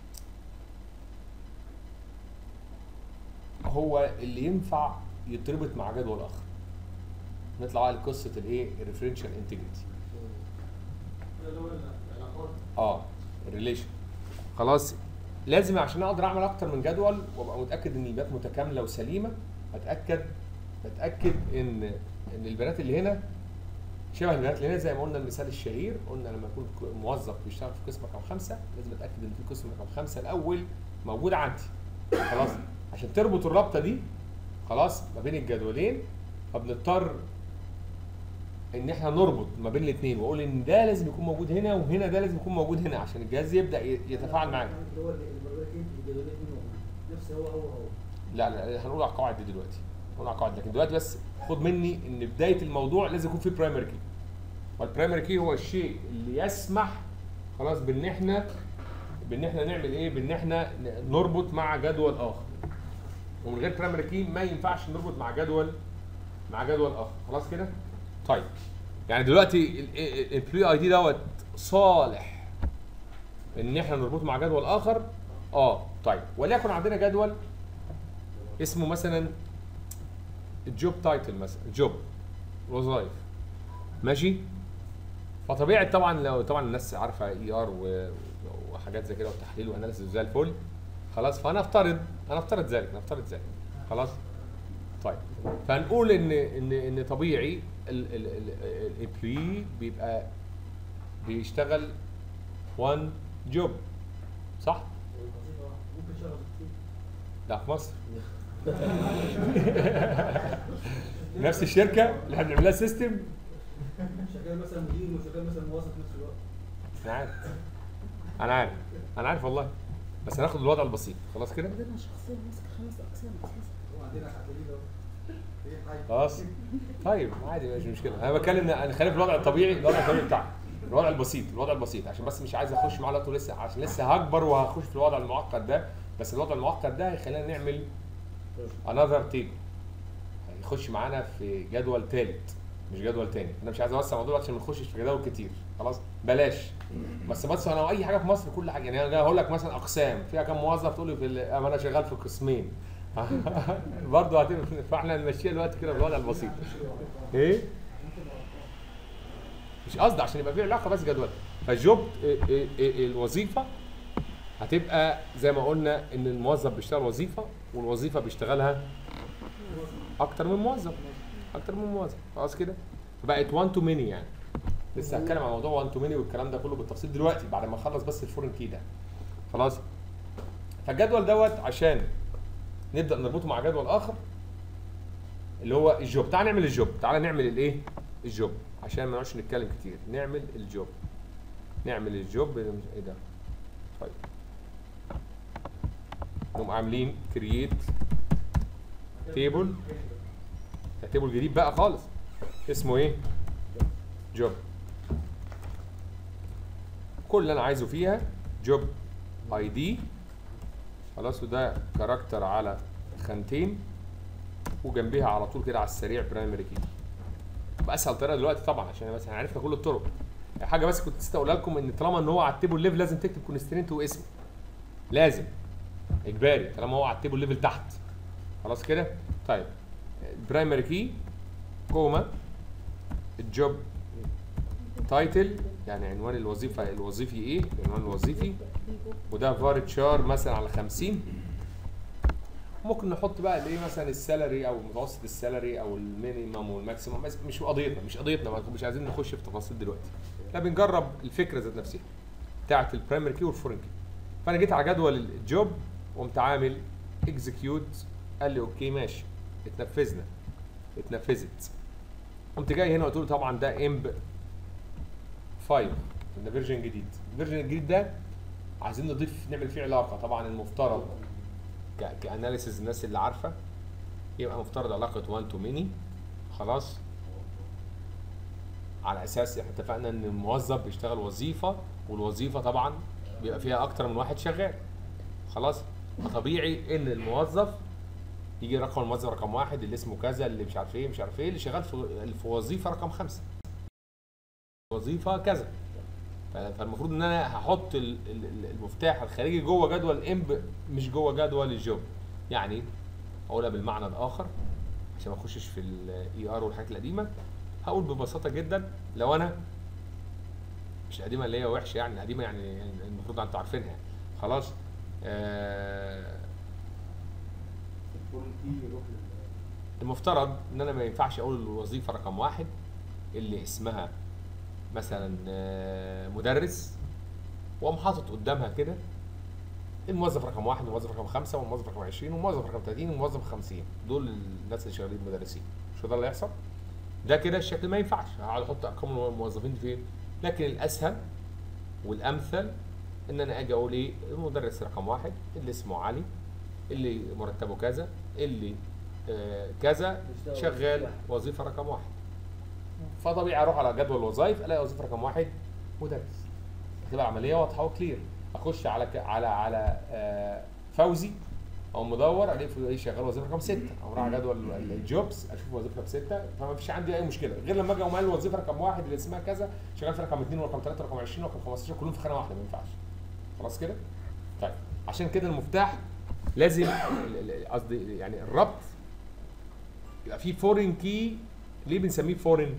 هو اللي ينفع يتربط مع جدول اخر نطلع بقى لقصه الايه الريفرنشال انتجريتي اللي هو العلاقات اه الريليشن خلاص لازم عشان اقدر اعمل اكتر من جدول وابقى متاكد ان البيانات متكامله وسليمه اتاكد بتاكد ان ان البيانات اللي هنا شبه البيانات اللي هنا زي ما قلنا المثال الشهير قلنا لما يكون ك- موظف بيشتغل في قسم رقم خمسه لازم اتاكد ان في قسم رقم خمسه الاول موجود عندي خلاص عشان تربط الرابطه دي خلاص ما بين الجدولين فبنضطر ان احنا نربط ما بين الاثنين واقول ان ده لازم يكون موجود هنا وهنا ده لازم يكون موجود هنا عشان الجهاز يبدا ي- يتفاعل معاك اللي هو البربريكين في الجدولين دي موجود نفس هو هو هو لا لا هنقول على القواعد دي دلوقتي هنقول على القواعد لكن دلوقتي بس خد مني ان بدايه الموضوع لازم يكون في برايمري كي والبرايمري كي هو الشيء اللي يسمح خلاص بان احنا بان احنا نعمل ايه بان احنا ن- نربط مع جدول اخر ومن غير برايمري كي ما ينفعش نربط مع جدول مع جدول اخر خلاص كده طيب يعني دلوقتي البري اي دي دوت صالح ان احنا نربطه مع جدول اخر اه طيب وليكن عندنا جدول اسمه مثلا الجوب تايتل مثلا جوب وظائف ماشي فطبيعي طبعا لو طبعا الناس عارفه اي ار وحاجات زي كده وتحليل واناليسيس زي الفل خلاص فهنفترض هنفترض ذلك نفترض ذلك خلاص طيب فهنقول ان ان ان طبيعي الامبلوي بيبقى بيشتغل وان جوب صح؟ ممكن شغل كتير لا في مصر نفس الشركه اللي احنا بنعملها سيستم شغال مثلا مدير وشغال مثلا موظف في نفس الوقت انا عارف انا عارف انا عارف والله بس هناخد الوضع البسيط خلاص كده عندنا شخصية ماسكة خمس أقسام أساسا وعندنا حدادين اهو ايه حاجه خلاص طيب عادي مش مشكله انا بتكلم انا خلينا في الوضع الطبيعي الوضع الطبيعي بتاعنا الوضع البسيط الوضع البسيط عشان بس مش عايز اخش مع الوقت لسه عشان لسه هكبر وهخش في الوضع المعقد ده بس الوضع المعقد ده هيخلينا نعمل انذر تيبل هيخش معانا في جدول ثالث مش جدول تاني انا مش عايز اوسع الموضوع عشان ما نخشش في جداول كتير خلاص بلاش بس بس انا اي حاجه في مصر كل حاجه يعني انا هقول لك مثلا اقسام فيها كام موظف تقول لي في ال- أما انا شغال في قسمين برضه هتبقى فاحنا نمشيها دلوقتي كده بالوضع البسيط ايه مش قصدي عشان يبقى في علاقه بس جدول فالجوب إيه- إيه- إيه الوظيفه هتبقى زي ما قلنا ان الموظف بيشتغل وظيفه والوظيفه بيشتغلها اكتر من موظف اكتر من موظف خلاص كده بقت 1 تو ماني يعني لسه هتكلم عن موضوع 1 تو ماني والكلام ده كله بالتفصيل دلوقتي بعد ما اخلص بس الفورن كي ده خلاص فالجدول دوت عشان نبدا نربطه مع جدول اخر اللي هو الجوب تعال نعمل الجوب تعال نعمل الايه الجوب عشان ما نقعدش نتكلم كتير نعمل الجوب نعمل الجوب ايه ده طيب نقوم عاملين كرييت تيبل ده تيبل جديد بقى خالص اسمه ايه جوب كل اللي انا عايزه فيها جوب اي دي خلاص وده كاركتر على خانتين وجنبيها على طول كده على السريع برايمري كي باسهل طريقه دلوقتي طبعا عشان بس احنا عرفنا كل الطرق حاجه بس كنت نسيت اقولها لكم ان طالما ان هو على التيبل ليفل لازم تكتب كونسترينت واسمه لازم اجباري طالما هو على التيبل ليفل تحت خلاص كده طيب برايمري كي كوما الجوب تايتل يعني عنوان الوظيفه الوظيفي ايه العنوان الوظيفي وده فار شار مثلا على 50 ممكن نحط بقى الايه مثلا السالري او متوسط السالري او المينيمم والماكسيمم بس مش قضيتنا مش قضيتنا ما- مش عايزين نخش في تفاصيل دلوقتي لا بنجرب الفكره ذات نفسها بتاعت البرايمري كي والفورين كي فانا جيت على جدول الجوب وقمت عامل اكزكيوت قال لي اوكي ماشي اتنفذنا اتنفذت قمت جاي هنا قلت له طبعا ده امب 5 ده فيرجن جديد الفيرجن الجديد ده عايزين نضيف نعمل فيه علاقه طبعا المفترض ك- كاناليسيز الناس اللي عارفه يبقى مفترض علاقه 1 تو ميني خلاص على اساس احنا اتفقنا ان الموظف بيشتغل وظيفه والوظيفه طبعا بيبقى فيها اكتر من واحد شغال خلاص فطبيعي ان الموظف يجي رقم الموظف رقم واحد اللي اسمه كذا اللي مش عارف ايه مش عارف ايه اللي شغال في اللي في وظيفه رقم خمسه وظيفه كذا ف- فالمفروض ان انا هحط ال- ال- ال- المفتاح الخارجي جوه جدول الامب مش جوه جدول الجوب يعني اقولها بالمعنى الاخر عشان ما اخشش في الاي ار والحاجات القديمه هقول ببساطه جدا لو انا مش القديمه اللي هي وحشه يعني القديمه يعني المفروض انتوا عارفينها يعني. خلاص آه الفورن كي يروح لل المفترض ان انا ما ينفعش اقول الوظيفه رقم واحد اللي اسمها مثلا آه، مدرس واقوم حاطط قدامها كده الموظف رقم واحد والموظف رقم خمسه والموظف رقم 20 والموظف رقم 30 والموظف 50 دول الناس اللي شغالين مدرسين مش هو ده اللي هيحصل؟ ده كده الشكل ما ينفعش هقعد احط ارقام الموظفين فين؟ لكن الاسهل والامثل ان انا اجي اقول ايه المدرس رقم واحد اللي اسمه علي اللي مرتبه كذا اللي آه كذا بيشتغل شغال واحد. وظيفه رقم واحد فطبيعي اروح على جدول الوظائف الاقي وظيفه رقم واحد مدرس تبقى عمليه واضحه وكلير اخش على ك... على على آه فوزي او مدور الاقي في- ايه شغال وظيفه رقم سته او راح على جدول ال- الجوبز اشوف وظيفه رقم سته فما فيش عندي اي مشكله غير لما اجي اقوم قال الوظيفه رقم واحد اللي اسمها كذا شغال في رقم اثنين ورقم ثلاثه ورقم 20 ورقم 15 كلهم في خانه واحده ما ينفعش خلاص كده؟ طيب عشان كده المفتاح لازم ال- ال- قصدي يعني الربط يبقى فيه فورين كي ليه بنسميه فورين؟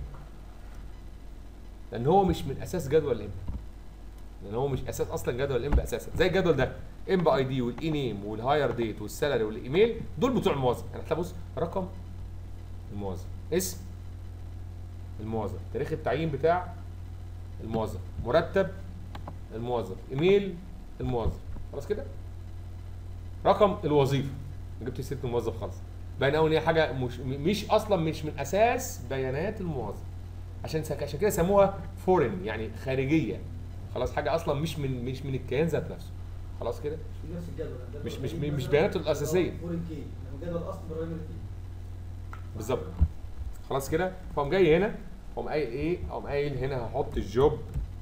لان هو مش من اساس جدول الامب لان هو مش اساس اصلا جدول الامب اساسا زي الجدول ده امب اي دي والاي نيم والهاير ديت والسالري والايميل دول بتوع الموظف يعني هتلاقي بص رقم الموظف اسم الموظف تاريخ التعيين بتاع الموظف مرتب الموظف ايميل الموظف خلاص كده رقم الوظيفه ما جبتش سيره الموظف خالص باين قوي ان هي حاجه مش مش اصلا مش من اساس بيانات الموظف عشان سك- عشان كده سموها فورين يعني خارجيه خلاص حاجه اصلا مش من مش من الكيان ذات نفسه خلاص كده مش نفس الجدول الجدول مش- مش- القديم مش مثلاً بياناته الأساسية. فورين كي لما جدول الاصل برايمري كي بالظبط خلاص كده فقوم جاي هنا قوم قايل ايه قوم قايل هنا هحط الجوب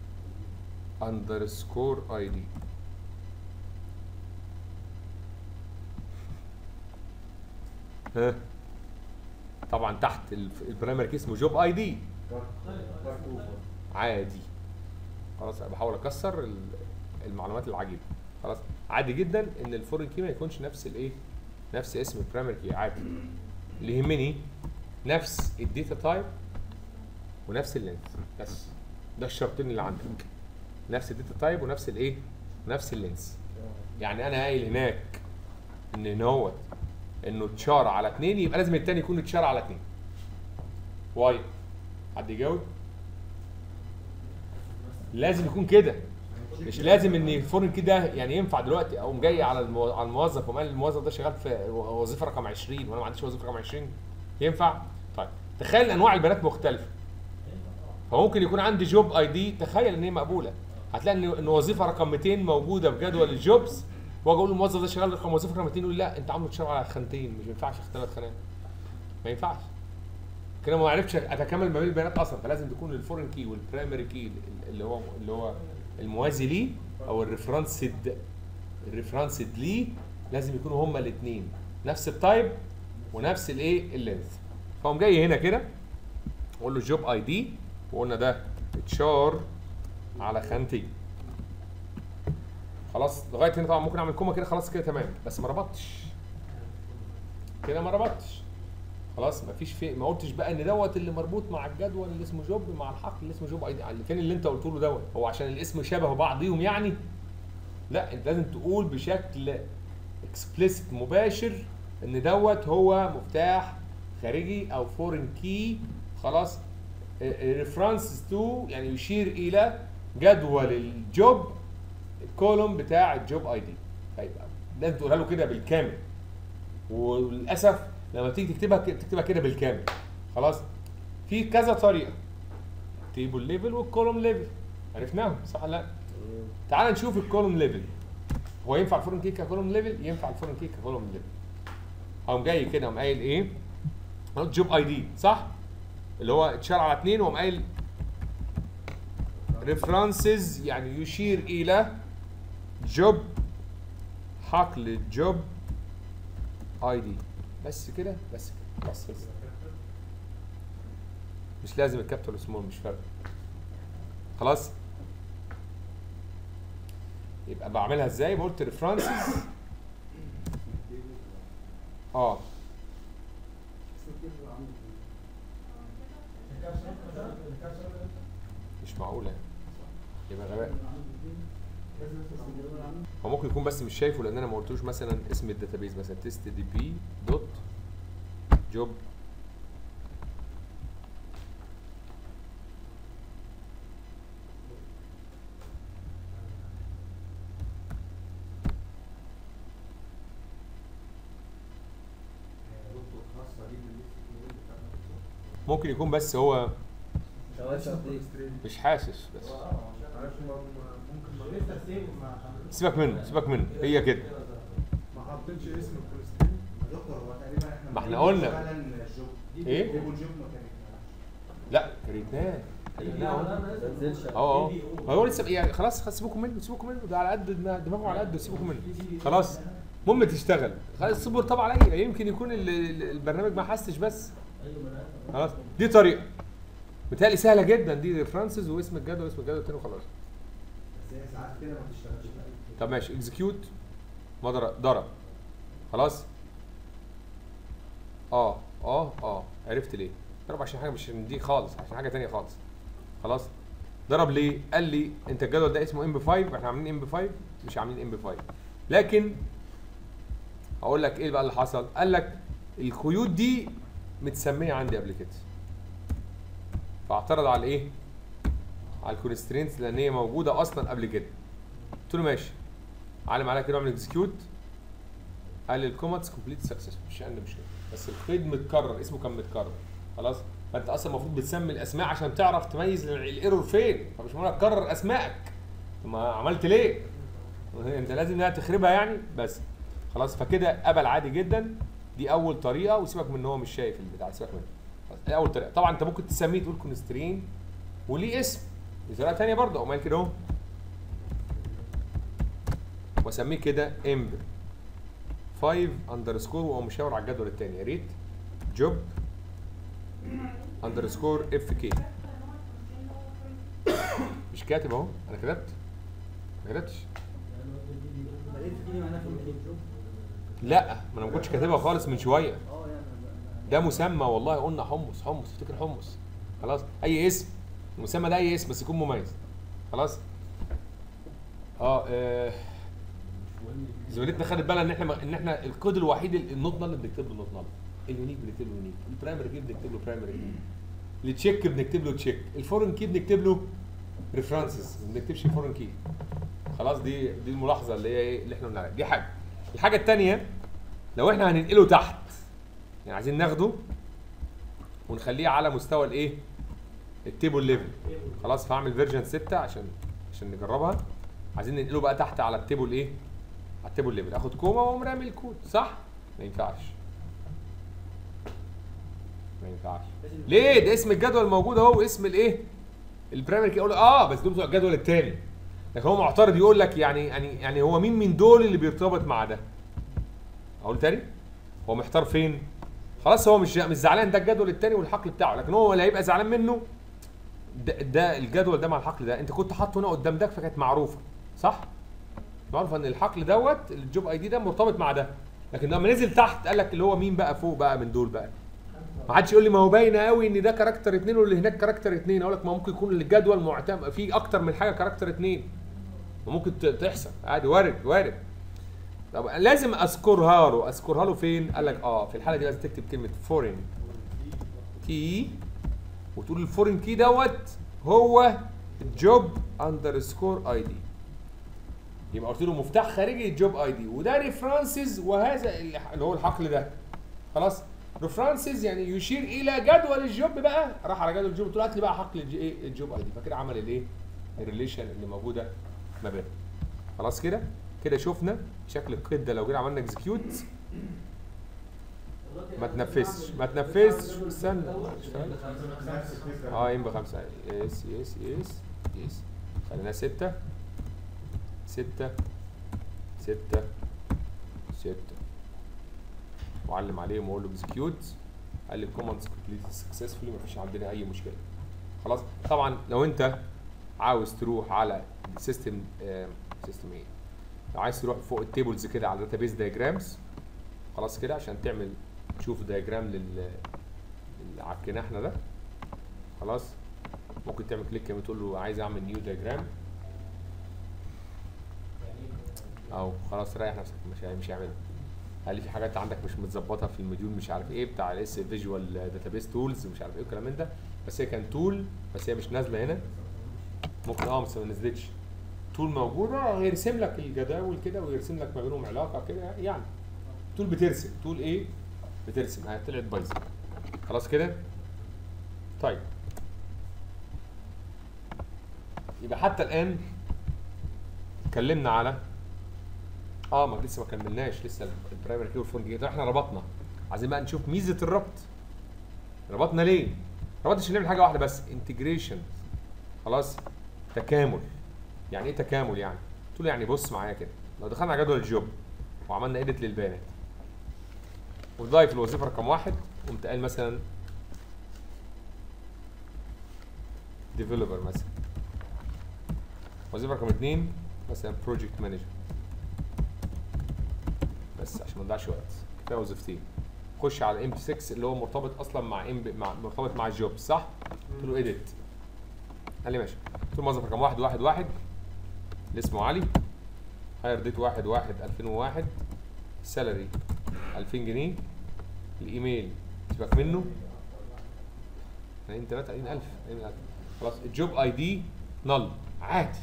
اندرسكور اي دي ها طبعا تحت الف- البرايمري كي اسمه جوب اي دي عادي خلاص انا بحاول اكسر ال- المعلومات العجيبه خلاص عادي جدا ان الفورين كي ما يكونش نفس الايه نفس اسم البرايمري كي عادي اللي يهمني نفس الداتا تايب ونفس اللينث بس ده الشرطين اللي عندك نفس الداتا تايب ونفس الايه نفس اللينث يعني انا قايل هناك ان ان هو انه تشار على اتنين يبقى لازم التاني يكون تشار على اتنين واي حد يجاوب لازم يكون كده مش لازم ان الفورن كده يعني ينفع دلوقتي اقوم جاي على المو... على الموظف وقال الموظف ده شغال في وظيفه رقم 20 وانا ما عنديش وظيفه رقم 20 ينفع؟ طيب تخيل انواع البيانات مختلفه فممكن يكون عندي جوب اي دي تخيل ان هي مقبوله هتلاقي ان ان وظيفه رقم 200 موجوده في جدول الجوبز واجي اقول للموظف ده شغال رقم وظيفه رقم 2 يقول لي لا انت عامله تشتغل على خانتين مش ينفعش ثلاث خانات ما ينفعش كده ما عرفتش اتكامل ما بين البيانات اصلا فلازم تكون الفورن كي والبرايمري كي اللي هو اللي هو الموازي ليه او الريفرنسد الريفرنسد ليه لازم يكونوا هما الاثنين نفس التايب ونفس الايه اللينث فقوم جاي هنا كده اقول له جوب اي دي وقلنا ده اتشار على خانتين خلاص لغايه هنا طبعا ممكن اعمل كوما كده خلاص كده تمام بس ما ربطتش كده ما ربطتش خلاص ما فيش في ما قلتش بقى ان دوت اللي مربوط مع الجدول اللي اسمه جوب مع الحقل اللي اسمه جوب اي دي فين اللي انت قلت له دوت هو عشان الاسم شبه بعضيهم يعني لا انت لازم تقول بشكل اكسبليسيت مباشر ان دوت هو مفتاح خارجي او فورن كي خلاص ريفرنس تو يعني يشير الى جدول الجوب الكولوم بتاع الجوب اي دي طيب لازم تقولها له كده بالكامل وللاسف لما تيجي تكتبها ك- تكتبها كده بالكامل خلاص في كذا طريقه تيبل ليفل والكولوم ليفل عرفناهم صح ولا لا تعال نشوف الكولوم ليفل هو ينفع الفورن كيك ككولوم ليفل ينفع الفورن كيك ككولوم ليفل هقوم جاي كده قوم قايل ايه أنا قلت جوب اي دي صح اللي هو اتشار على اثنين وقوم قايل ريفرنسز يعني يشير الى جوب حقل جوب اي دي بس كده بس كده بس بس مش لازم الكابيتال سمول مش فارقه خلاص يبقى بعملها ازاي قلت ريفرنسز اه مش معقوله يبقى غباء هو ممكن يكون بس مش شايفه لان انا ما قلتوش مثلا اسم الداتابيز مثلا تيست دي بي دوت جوب ممكن يكون بس هو توسع دي مش حاسس بس ممكن لسه سيف ما عملوش. سيبك منه سيبك منه هي كده ما حطيتش اسم الكوليسترول دكتور هو تقريبا احنا ما احنا قلنا. فعلا الجوب ايه جيبوا الجوب ما كانت لا كريتناه كريتناه ما نزلش اه اه هو لسه يعني خلاص خلاص سيبكم منه سيبكم منه ده على قد دماغ- دماغه على قد سيبكم منه خلاص المهم تشتغل خلاص الصبر طبعا عليا يمكن يكون ال- ال- البرنامج ما حسش بس ايوه ما انا عارف. خلاص دي طريقه بتهيألي سهله جدا دي ريفرنسز واسم الجدول واسم الجدول التاني وخلاص بس هي ساعات كده ما بتشتغلش بقى. طب ماشي اكزكيوت ما ضرب ضرب خلاص اه اه اه عرفت ليه ضرب عشان حاجه مش عشان دي خالص عشان حاجه تانية خالص خلاص ضرب ليه قال لي انت الجدول ده اسمه ام بي 5 احنا عاملين ام بي 5 مش عاملين ام بي 5 لكن اقول لك ايه بقى اللي حصل قال لك القيود دي متسميه عندي قبل كده فاعترض على ايه على الكونسترينتس لان هي موجوده اصلا قبل كده قلت له ماشي علم عليها كده واعمل اكزكيوت قال لي الكوماتس كومبليت سكسس مش عندي مشكله بس القيد متكرر اسمه كان متكرر خلاص فانت اصلا المفروض بتسمي الاسماء عشان تعرف تميز ال- الايرور فين فمش معقول تكرر اسمائك طب ما عملت ليه انت لازم انها تخربها يعني بس خلاص فكده قبل عادي جدا دي اول طريقه وسيبك من ان هو مش شايف البتاع سيبك منه خلاص، دي اول طريقه طبعا انت ممكن تسميه تقول كونسترين وليه اسم دي طريقه ثانيه برضه اقوم قايل كده اهو واسميه كده امب 5 اندرسكور واقوم مشاور على الجدول الثاني يا ريت جوب اندرسكور اف كي مش كاتب اهو انا كتبت ما كتبتش يعني هو ده دي بيقول- لقيت في معناها في الكتب لا ما انا ما كنتش كاتبها خالص من شويه اه يعني ده مسمى والله قلنا حمص حمص افتكر حمص خلاص اي اسم المسمى ده اي اسم بس يكون مميز خلاص اه, آه. زميلتنا خدت بالها ان احنا ان احنا الكود الوحيد ال- النوت نال اللي بنكتب له نوت نال اليونيك بنكتب له يونيك البرايمري كي بنكتب له برايمري كي التشيك بنكتب له تشيك الفورن كي بنكتب له ريفرنسز ما بنكتبش فورن كي خلاص دي دي الملاحظه اللي هي ايه اللي احنا قلنا عليها دي حاجه الحاجه الثانيه لو احنا هننقله تحت يعني عايزين ناخده ونخليه على مستوى الايه التيبل ليفل خلاص فاعمل فيرجن 6 عشان عشان نجربها عايزين ننقله بقى تحت على التيبل ايه على التيبل ليفل اخد كوما واقوم رامي الكود صح ما ينفعش ما ينفعش ليه ده اسم الجدول موجود اهو اسم الايه البرايمري كي اقول له اه بس دول بتوع الجدول الثاني لكن هو معترض يقول لك يعني يعني يعني هو مين من دول اللي بيرتبط مع ده اقول تاني هو محتار فين خلاص هو مش مش زعلان ده الجدول الثاني والحقل بتاعه لكن هو اللي هيبقى زعلان منه ده, ده الجدول ده مع الحقل ده انت كنت حاطه هنا قدام ده فكانت معروفه صح معروفه ان الحقل دوت الجوب اي دي ده مرتبط مع ده لكن لما نزل تحت قال لك اللي هو مين بقى فوق بقى من دول بقى ما حدش يقول لي ما هو باينه قوي ان ده كاركتر اثنين واللي هناك كاركتر اثنين اقول لك ما ممكن يكون الجدول معتمد في اكتر من حاجه كاركتر اثنين ممكن ت- تحصل عادي وارد وارد طب لازم اذكرها له اذكرها له فين قال لك اه في الحاله دي لازم تكتب كلمه فورين كي وتقول الفورين كي دوت هو جوب اندرسكور اي دي يبقى قلت له مفتاح خارجي الجوب اي دي وده ريفرنسز وهذا اللي اللي هو الحقل ده خلاص ريفرنسز يعني يشير الى جدول الجوب بقى راح على جدول الجوب قلت له هات لي بقى حقل الج- ايه الجوب اي دي فكده عمل الايه الريليشن اللي موجوده ما بينهم خلاص كده كده شفنا شكل القيد ده لو جينا عملنا اكزكيوت ما تنفذش ما تنفذش استنى اشتغل. اه ام بخمسة يس يس يس يس خلينا ستة ستة ستة ستة وعلم عليهم واقول له اكزكيوت قال لي الكوماندز كومبليت سكسسفولي مفيش عندنا اي مشكلة خلاص طبعا لو انت عاوز تروح على السيستم سيستم ايه لو عايز تروح فوق التيبلز كده على الداتابيس دايجرامز خلاص كده عشان تعمل تشوف دايجرام لل اللي عكيناه احنا ده خلاص ممكن تعمل كليك كده تقول له عايز اعمل نيو دايجرام او خلاص ريح نفسك مش هي- مش هيعملها قال لي في حاجات عندك مش متظبطه في المديول مش عارف ايه بتاع الاس فيجوال داتابيس تولز مش عارف ايه الكلام من ده بس هي كان تول بس هي مش نازله هنا ممكن اه بس ما نزلتش تول موجوده هيرسم لك الجداول كده ويرسم لك ما بينهم علاقه كده يعني تول بترسم تول ايه بترسم اه طلعت بايظه خلاص كده طيب يبقى حتى الان اتكلمنا على اه ما لسه ما كملناش لسه البرايمري كي والفون جي احنا ربطنا عايزين بقى نشوف ميزه الربط ربطنا ليه؟ ربطنا عشان نعمل حاجه واحده بس انتجريشن خلاص تكامل يعني ايه تكامل يعني؟ قلت له يعني بص معايا كده لو دخلنا على جدول الجوب وعملنا ايديت للبيانات وضايف الوظيفه رقم واحد قمت قال مثلا ديفلوبر مثلا وظيفه رقم اثنين مثلا بروجكت مانجر بس عشان ما نضيعش وقت كفايه وظيفتين خش على ام 6 اللي هو مرتبط اصلا مع ام مع مرتبط مع الجوب صح؟ قلت له ايديت قال لي ماشي قلت له موظف رقم واحد واحد واحد اللي اسمه علي هاير ديت واحد واحد 2001 سالري 2000 جنيه الايميل سيبك منه 33000 30000 خلاص الجوب اي دي نل عادي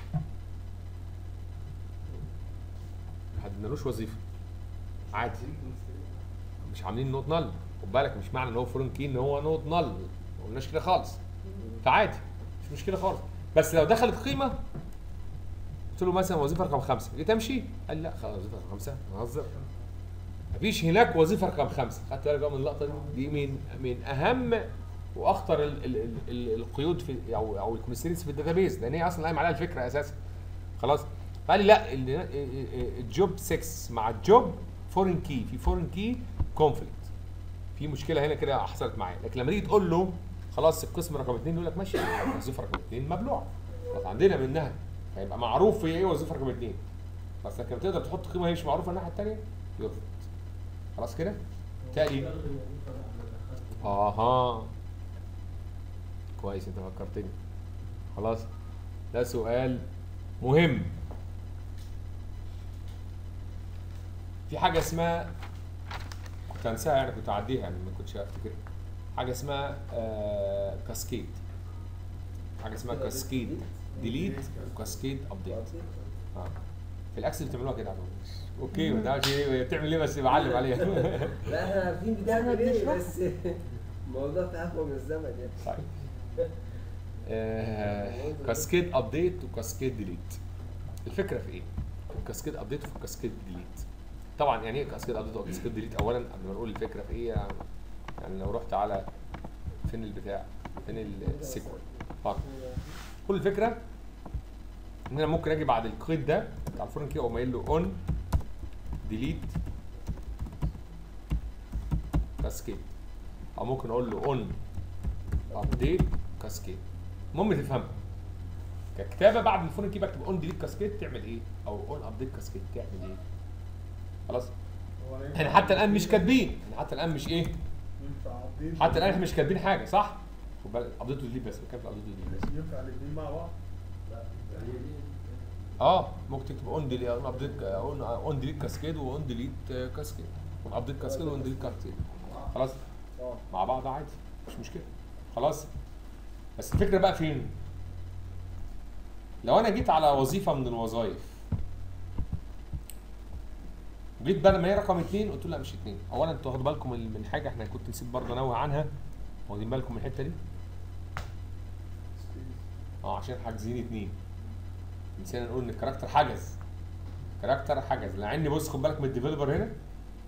ما حددنالوش وظيفه عادي مش عاملين نوت نل خد بالك مش معنى ان هو فورين كي ان هو نوت نل ما قلناش كده خالص فعادي مش مشكله خالص بس لو دخلت قيمه قلت له مثلا وظيفه رقم خمسه جيت امشي قال لا خلاص وظيفه رقم خمسه نهزر مفيش هناك وظيفه رقم خمسه خدت بالك بقى من اللقطه دي دي من من اهم واخطر ال ال ال ال القيود في او او الكونسترينس في الداتابيز لان هي اصلا قايم عليها الفكره اساسا خلاص فقال لي لا ال- الجوب 6 مع الجوب فورين كي في فورين كي كونفليكت في مشكله هنا كده حصلت معايا لكن لما تيجي تقول له خلاص القسم رقم اثنين يقول لك ماشي وظيفه رقم اثنين مبلوعه خلاص عندنا منها هيبقى معروف هي ايه وظيفه رقم اثنين بس لكن تقدر تحط قيمه هي مش معروفه الناحيه الثانيه يرفض خلاص كده تقريبا اها كويس انت فكرتني خلاص ده سؤال مهم في حاجه اسمها كنت هنساها يعني كنت اعديها يعني ما كنتش افتكر حاجه اسمها آه كاسكيد حاجه اسمها كاسكيد ديليت وكاسكيد ابديت اه في الاكسل بتعملوها كده على طول. اوكي ما تعرفش ايه بتعمل ايه بس بعلم عليها لا احنا عارفين بتعمل ايه بس الموضوع تعافى من الزمن يعني طيب آه، كاسكيد ابديت وكاسكيد ديليت الفكره في ايه الكاسكيد ابديت وفي الكاسكيد ديليت طبعا يعني ايه كاسكيد ابديت وكاسكيد ديليت اولا قبل ما نقول الفكره في ايه يعني, يعني لو رحت على فين البتاع فين السيكوال اه كل الفكره ان انا ممكن اجي بعد القيد ده بتاع الفورن كي اقوم قايل له اون ديليت كاسكيد او ممكن اقول له اون ابديت كاسكيد المهم تفهمها ككتابه بعد الفورن كي بكتب اون ديليت كاسكيد تعمل ايه او اون ابديت كاسكيد تعمل ايه خلاص هو أنا احنا ينفع- حتى الان مش كاتبين احنا حتى الان مش ايه ينفع update حتى الان احنا مش كاتبين حاجه صح خد بالك ابديت وديليت بس بكتب ابديت وديليت بس ينفع الاثنين مع بعض اه ممكن تكتب اون ديليت اون ابديت اون اون ديليت كاسكيد واون ديليت كاسكيد اون ابديت كاسكيد واون ديليت كاسكيد خلاص اه مع بعض عادي مش مشكله خلاص بس الفكره بقى فين لو انا جيت على وظيفه من الوظائف جيت بقى لما هي رقم اثنين قلت له لا مش اثنين اولا انتوا واخدوا بالكم من من حاجه احنا كنت نسيت برضه انوه عنها واخدين بالكم من الحته دي اه عشان حاجزين اتنين نسينا نقول ان الكاركتر حجز كاركتر حجز لان بص خد بالك من الديفلوبر هنا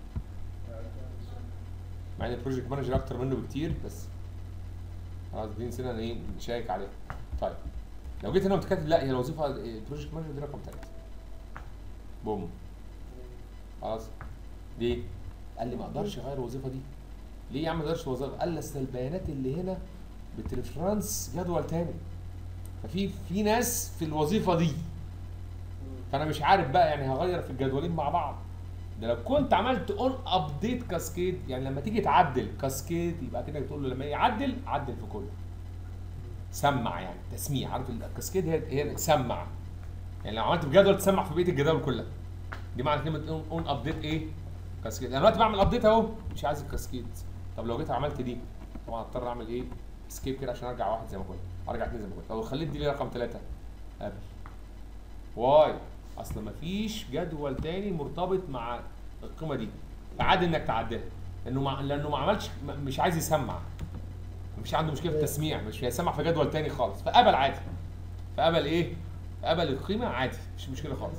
مع ان البروجكت مانجر اكتر منه بكتير بس خلاص دي نسينا ايه نشيك عليها طيب لو جيت هنا قمت كاتب لا هي الوظيفه البروجكت مانجر دي رقم ثلاثه بوم خلاص ليه؟ قال لي ما اقدرش اغير الوظيفه دي ليه يا عم ما اقدرش الوظيفه؟ قال لي اصل البيانات اللي هنا بترفرنس جدول تاني ففي في ناس في الوظيفه دي فانا مش عارف بقى يعني هغير في الجدولين مع بعض ده لو كنت عملت اون ابديت كاسكيد يعني لما تيجي تعدل كاسكيد يبقى كده بتقول له لما يعدل عدل في كله سمع يعني تسميع عارف الكاسكيد هي هي سمع يعني لو عملت بجدول تسمع في بقيه الجداول كلها دي معنى كلمه اون ابديت ايه كاسكيد انا دلوقتي بعمل ابديت اهو مش عايز الكاسكيد طب لو جيت عملت دي طبعا اضطر اعمل ايه سكيب كده عشان ارجع واحد زي ما كنت ارجع اثنين زي ما كنت لو خليت دي ليه رقم ثلاثه قبل واي اصل مفيش جدول تاني مرتبط مع القيمه دي فعادي انك تعدلها لانه مع... لانه ما عملش م- مش عايز يسمع مش عنده مشكله في التسميع مش هيسمع في جدول تاني خالص فقبل عادي فقبل ايه قبل القيمه عادي مش مشكله خالص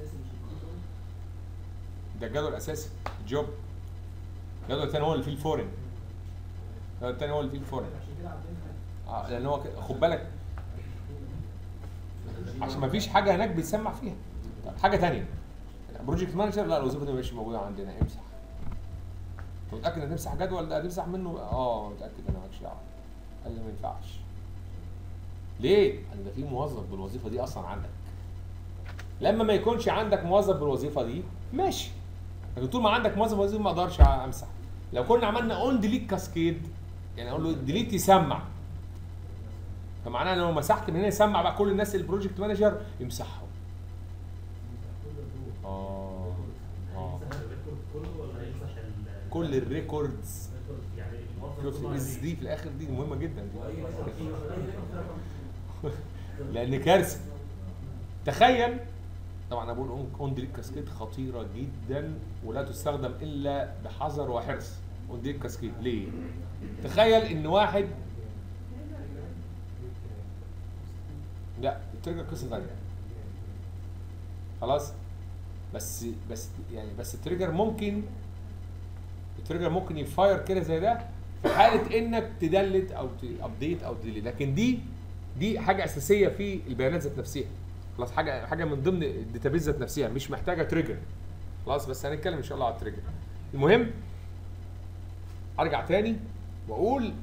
ده الجدول الاساسي جوب الجدول الثاني هو اللي فيه الفورن الجدول الثاني هو اللي فيه الفورن عشان كده عدلنا اه لان هو كده- خد بالك عشان ما فيش حاجه هناك بيسمع فيها طب حاجه تانية بروجكت مانجر لا الوظيفه دي مش موجوده عندنا امسح انت متاكد انك تمسح جدول ده هتمسح منه اه متاكد انا مالكش دعوه قال لي ما ينفعش ليه؟ قال ده في موظف بالوظيفه دي اصلا عندك لما ما يكونش عندك موظف بالوظيفه دي ماشي لكن طول ما عندك موظف بالوظيفه ما اقدرش امسح لو كنا عملنا اون ديليت كاسكيد يعني اقول له ديليت يسمع فمعناها لو مسحت من هنا يسمع بقى كل الناس البروجكت مانجر يمسحهم اه اه يمسح الريكورد كله ولا يمسح ال- كل الريكوردز يعني الموظف شوف كله الاس عليه. دي في الاخر دي مهمه جدا دي واي رقم فيه واي رقم فيه رقم. لان كارثه تخيل طبعا انا بقول اون ديليت كاسكيد خطيره جدا ولا تستخدم الا بحذر وحرص اون ديليت كاسكيد ليه؟ تخيل ان واحد لا التريجر قصه ثانيه خلاص بس بس يعني بس التريجر ممكن التريجر ممكن يفاير كده زي ده في حاله انك تدلت او تابديت او تديليت لكن دي دي حاجه اساسيه في البيانات ذات نفسها خلاص حاجه حاجه من ضمن الداتابيز ذات نفسها مش محتاجه تريجر خلاص بس هنتكلم ان شاء الله على التريجر المهم ارجع تاني واقول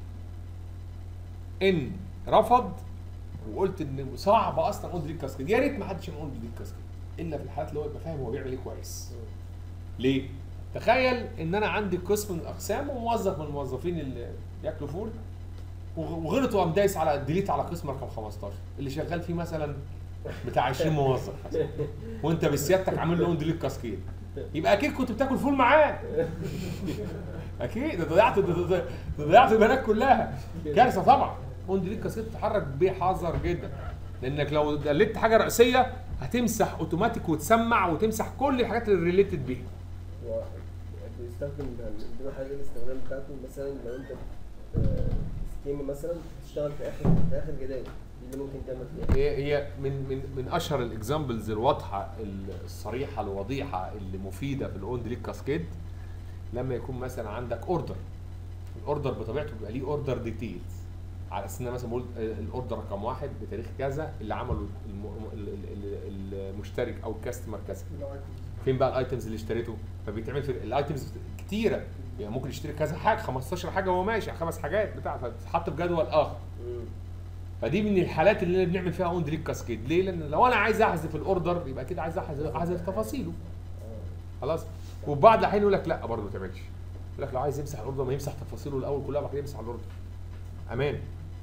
ان رفض وقلت ان صعب اصلا اون ديليت كاسكيد يا ريت ما حدش يعمل اون ديليت كاسكيد الا في الحالات اللي هو يبقى فاهم هو بيعمل ايه كويس ليه؟ تخيل ان انا عندي قسم من الاقسام وموظف من الموظفين اللي بياكلوا فول وغ- وغلط وقام دايس على ديليت على قسم رقم 15 اللي شغال فيه مثلا بتاع 20 موظف مثلا وانت بسيادتك عامل له اون ديليت كاسكيد يبقى اكيد كنت بتاكل فول معاه اكيد ده ضيعت ده- ده- ده- ده ضيعت البنات كلها كارثه طبعا اون ديليت كاسكيد تتحرك بحذر جدا لانك لو دلت حاجه رئيسيه هتمسح اوتوماتيك وتسمع وتمسح كل الحاجات اللي ريليتد بيها هو بيستخدم من ضمن حاجات الاستخدام بتاعته مثلا لو انت آه، سكيما مثلا بتشتغل في اخر في اخر جداول دي اللي ممكن تعمل فيها هي هي من من من اشهر الاكزامبلز الواضحه الصريحه الوضيحه اللي مفيده في الاون ديليك كاسكيد لما يكون مثلا عندك اوردر الاوردر بطبيعته بيبقى ليه اوردر ديتيلز على اساس ان أنا مثلا بقول آه، الاوردر رقم واحد بتاريخ كذا اللي عمله الم- ال- ال- ال- المشترك او الكاستمر كذا فين بقى الايتمز اللي اشتريته فبيتعمل في الايتمز كتيره يعني ممكن يشتري كذا حاجه 15 حاجه وهو ماشي خمس حاجات بتاع فتتحط في جدول اخر مم. فدي من الحالات اللي بنعمل فيها اون دريك كاسكيد ليه لان لو انا عايز احذف الاوردر يبقى كده عايز احذف احذف تفاصيله خلاص وفي بعض الاحيان يقول لك لا برضه ما تعملش يقول لك لو عايز يمسح الاوردر ما يمسح تفاصيله الاول كلها وبعد كده يمسح الاوردر امان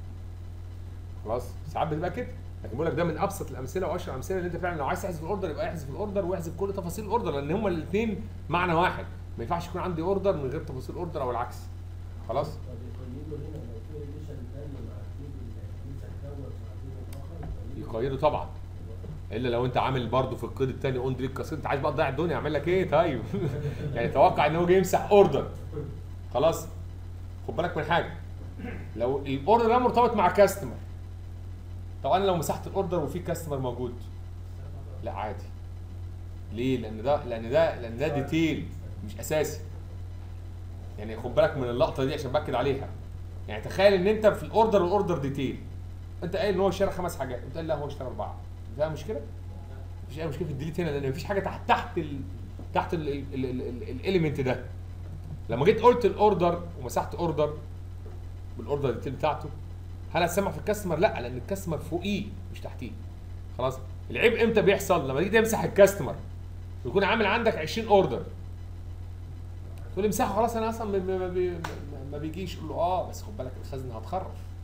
خلاص ساعات بتبقى كده لكن بقول لك ده من ابسط الامثله واشهر الامثله اللي انت فعلا لو عايز تحذف الاوردر يبقى احذف الاوردر واحذف كل تفاصيل الاوردر لان هما الاثنين معنى واحد ما ينفعش يكون عندي اوردر من غير تفاصيل الاوردر او العكس خلاص طب يقيدوا هنا لو في ريليشن تاني مع الجيب اللي يمسح دوت مع الجيب الاخر يقيدوا. يقيده طبعا الا لو انت عامل برضه في القيد الثاني اون دريك كاسكيد انت عايز بقى تضيع الدنيا اعمل لك ايه طيب يعني توقع ان هو جاي يمسح اوردر خلاص خد بالك من حاجه لو الاوردر ده مرتبط مع كاستمر طب انا لو مسحت الاوردر وفي كاستمر موجود لا عادي ليه لان ده لان ده لان ده ديتيل مش اساسي يعني خد بالك من اللقطه دي عشان باكد عليها يعني تخيل ان انت في الاوردر والاوردر ديتيل انت قايل ان هو اشترى خمس حاجات انت قايل لا هو اشترى اربعه فيها مشكله مفيش اي مشكله في الديليت هنا لان مفيش حاجه تحت تحت ال تحت الاليمنت ده لما جيت قلت الاوردر ومسحت اوردر بالاوردر ديتيل بتاعته هل هتسمع في الكاستمر لا لان الكاستمر فوقيه مش تحتيه خلاص العيب امتى بيحصل لما تيجي تمسح الكاستمر ويكون عامل عندك 20 اوردر تقول لي امسحه خلاص انا اصلا ما- ما, بي- ما- ما بيجيش قول له اه بس خد بالك الخزنه هتخرف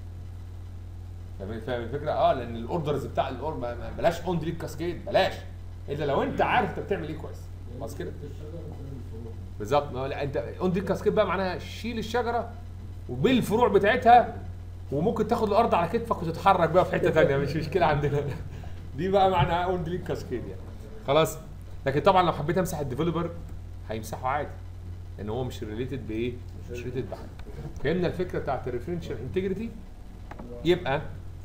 فاهم فاهم الفكره اه لان الاوردرز بتاع الاوردر ما- ما- بلاش اون دريك كاسكيد بلاش الا لو انت عارف انت بتعمل ايه كويس خلاص كده في الشجره وفي الفروع بالظبط ما هو لا انت اون دريك كاسكيد بقى معناها شيل الشجره وبالفروع بتاعتها وممكن تاخد الارض على كتفك وتتحرك بقى في حته ثانيه مش مشكله عندنا دي بقى معناها اون دريك كاسكيد يعني خلاص لكن طبعا لو حبيت امسح الديفلوبر هيمسحه عادي لان هو مش ريليتد بايه؟ مش ريليتد بحاجه فهمنا الفكره بتاعت الريفرنشال انتجريتي يبقى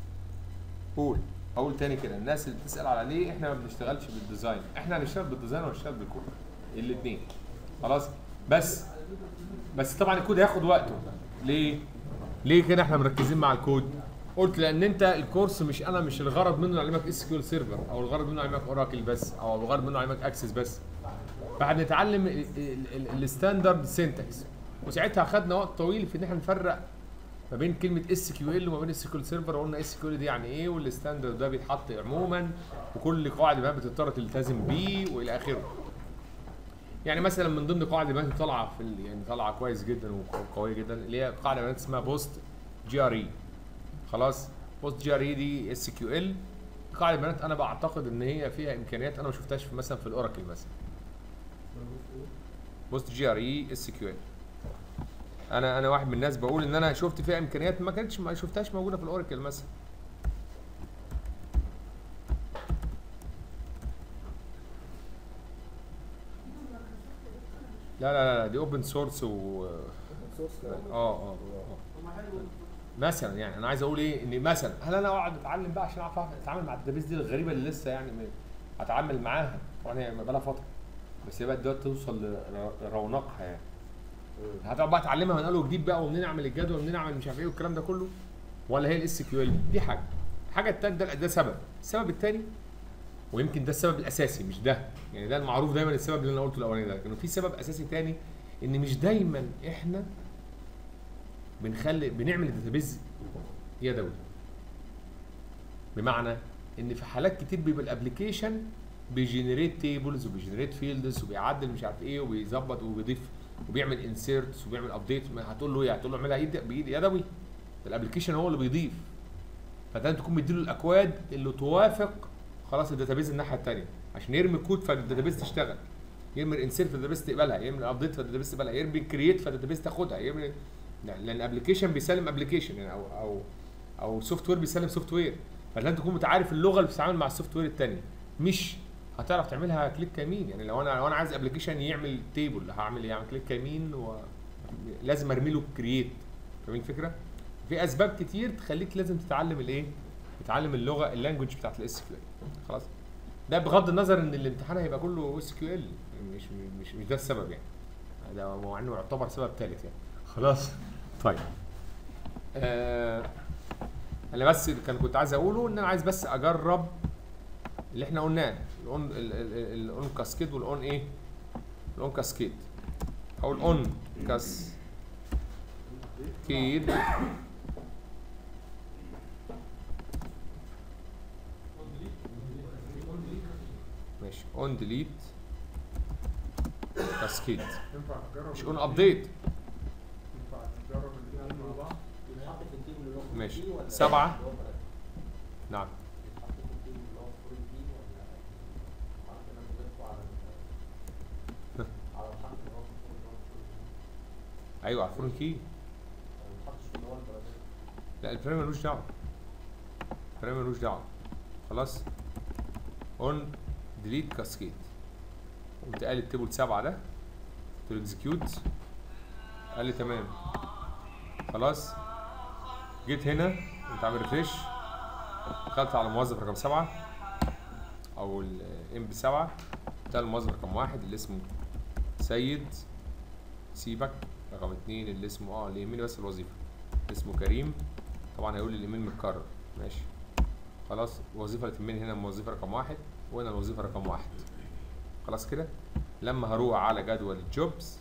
قول اقول تاني كده الناس اللي بتسال على ليه احنا ما بنشتغلش بالديزاين احنا هنشتغل بالديزاين وهنشتغل بالكود الاثنين خلاص بس بس طبعا الكود هياخد وقته ليه ليه كده احنا مركزين مع الكود قلت لان انت الكورس مش انا مش الغرض منه اعلمك اس كيو سيرفر او الغرض منه اعلمك اوراكل بس او الغرض منه اعلمك اكسس بس فهنتعلم الستاندرد سينتاكس وساعتها خدنا وقت طويل في ان احنا نفرق ما بين كلمه اس كيو ال وما بين اس كيو سيرفر وقلنا اس كيو ال دي يعني ايه والستاندرد ده بيتحط عموما وكل قواعد ما بتضطر تلتزم بيه والى اخره يعني مثلا من ضمن قواعد البيانات اللي طالعه في ال- يعني طالعه كويس جدا وقويه جدا اللي هي قاعده بيانات اسمها بوست جي ار اي خلاص بوست جي ار اي دي اس كيو ال قاعده بيانات انا بعتقد ان هي فيها امكانيات انا ما شفتهاش في مثلا في الاوراكل مثلا بوست جي ار اي اس كيو ال انا انا واحد من الناس بقول ان انا شفت فيها امكانيات ما كانتش ما شفتهاش موجوده في الاوراكل مثلا لا لا لا دي اوبن سورس و اه اه اه مثلا يعني انا عايز اقول ايه ان مثلا هل انا اقعد اتعلم بقى عشان اعرف اتعامل مع الداتابيس دي الغريبه اللي لسه يعني م- اتعامل معاها طبعا هي بقى فتره بس هي بقى دلوقتي توصل لر- لرونقها يعني هتقعد بقى اتعلمها من اول وجديد بقى ومنين اعمل الجدول ومنين اعمل مش عارف ايه والكلام ده كله ولا هي الاس كيو ال دي حاجه الحاجه الثانيه ده, ده سبب السبب الثاني ويمكن ده السبب الاساسي مش ده يعني ده المعروف دايما السبب اللي انا قلته الاولاني ده لكن في سبب اساسي تاني ان مش دايما احنا بنخلي بنعمل الداتابيز يدوي بمعنى ان في حالات كتير بيبقى الابلكيشن بيجنريت تيبلز وبيجنريت فيلدز وبيعدل مش عارف ايه وبيظبط وبيضيف وبيعمل انسيرتس وبيعمل ابديت هتقول له ايه هتقول له اعملها ايد بايد يدوي ده الابلكيشن هو اللي بيضيف فده تكون مديله الاكواد اللي توافق خلاص الداتابيز الناحيه الثانيه عشان يرمي كود فالداتابيز تشتغل يرمي انسيرت فالداتابيز تقبلها يرمي ابديت فالداتابيز تقبلها يرمي كرييت فالداتابيز تاخدها يرمي لان الابلكيشن بيسلم ابلكيشن يعني او او او سوفت وير بيسلم سوفت وير فلازم تكون متعارف اللغه اللي بتتعامل مع السوفت وير الثانيه مش هتعرف تعملها كليك يمين يعني لو انا لو انا عايز ابلكيشن يعمل تيبل هعمل ايه؟ هعمل كليك يمين ولازم ارمي له كرييت فاهمين الفكره؟ في اسباب كتير تخليك لازم تتعلم الايه؟ يتعلم اللغه اللانجوج بتاعت الاس كيو ال خلاص ده بغض النظر ان الامتحان هيبقى كله اس كيو ال مش مش مش ده السبب يعني ده مع انه يعتبر سبب ثالث يعني خلاص طيب آه انا بس اللي كان كنت عايز اقوله ان انا عايز بس اجرب اللي احنا قلناه الاون ال- ال- ال- الاون كاسكيد والاون ايه الاون كاسكيد او الاون كاسكيد ماشي اون ديليت كاسكيد ينفع تجرب مش اون ابديت ينفع تجرب الاثنين مع بعض بيتحط في التيبل اللي هو فول ماشي. بي ولا سبعة. اللي هو بلد؟ نعم بيتحط في التيبل اللي هو فول بي ولا معرفش انا بضيفه على ال- على الحرف اللي هو فول اللي هو فول بي ايوه على الفورن كي ما بيتحطش في اللي هو البرازيل لا الفريم ملوش دعوه الفريم ملوش دعوه خلاص اون ديليت كاسكيد قمت قال التيبل سبعة ده قلت له اكزكيوت قال لي تمام خلاص جيت هنا قمت عامل ريفريش دخلت على الموظف رقم سبعة او الام بي سبعة ده الموظف رقم واحد اللي اسمه سيد سيبك رقم اتنين اللي اسمه اه اللي يهمني بس الوظيفة اسمه كريم طبعا هيقول لي الايميل متكرر ماشي خلاص الوظيفه اللي تهمني هنا الوظيفه رقم واحد وهنا الوظيفه رقم واحد خلاص كده لما هروح على جدول الجوبز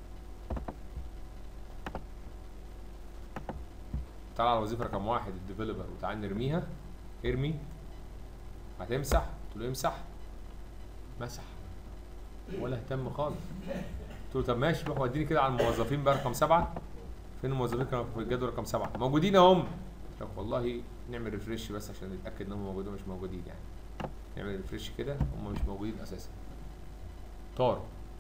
تعال على الوظيفه رقم واحد الديفلوبر وتعال نرميها ارمي هتمسح قلت له امسح مسح ولا اهتم خالص قلت له طب ماشي روح وديني كده على الموظفين بقى رقم سبعه فين الموظفين كانوا في الجدول رقم سبعة موجودين اهم طب والله نعمل ريفرش بس عشان نتاكد انهم موجودين مش موجودين يعني نعمل ريفرش كده هم مش موجودين اساسا طار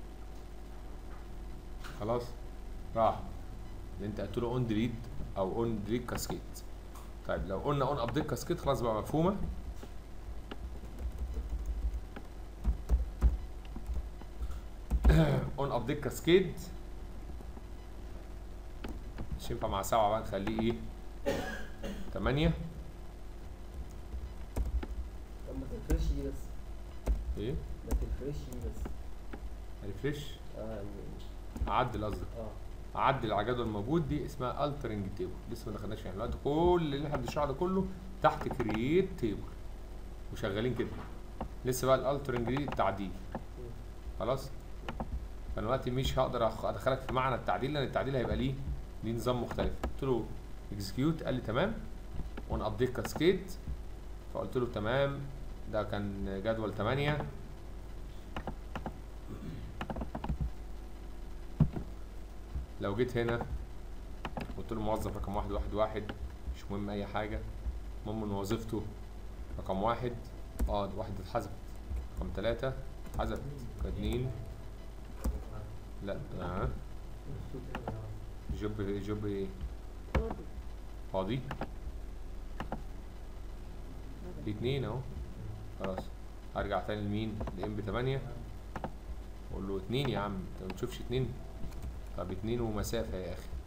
خلاص راح اللي انت قلت له اون ديليت او اون ديليت كاسكيد طيب لو قلنا اون ابديت كاسكيد خلاص بقى مفهومه اون ابديت كاسكيد مش ينفع مع سبعة بقى نخليه ايه تمانية طب ما تفرش دي بس ايه ما تفرش دي بس ريفريش اه يعني اعدل قصدك اه اعدل على الجدول الموجود دي اسمها الترنج تيبل لسه ما دخلناش فيها دلوقتي كل اللي احنا بنشرحه ده كله تحت كرييت تيبل وشغالين كده لسه بقى الالترنج دي التعديل خلاص فانا دلوقتي مش هقدر أخ- ادخلك في معنى التعديل لان التعديل هيبقى ليه ليه نظام مختلف قلت له اكزكيوت قال لي تمام ون ابديت كاسكيد فقلت له تمام ده كان جدول 8 لو جيت هنا قلت له موظف رقم واحد واحد واحد مش مهم اي حاجة المهم ان وظيفته رقم واحد اه ده واحد اتحذفت رقم تلاتة اتحذفت اتنين لا اه جوب جوب ايه فاضي فاضي في اتنين اهو خلاص هرجع تاني لمين لام بي 8 اقول له اتنين يا عم انت ما بتشوفش اتنين طب اتنين ومسافة يا اخي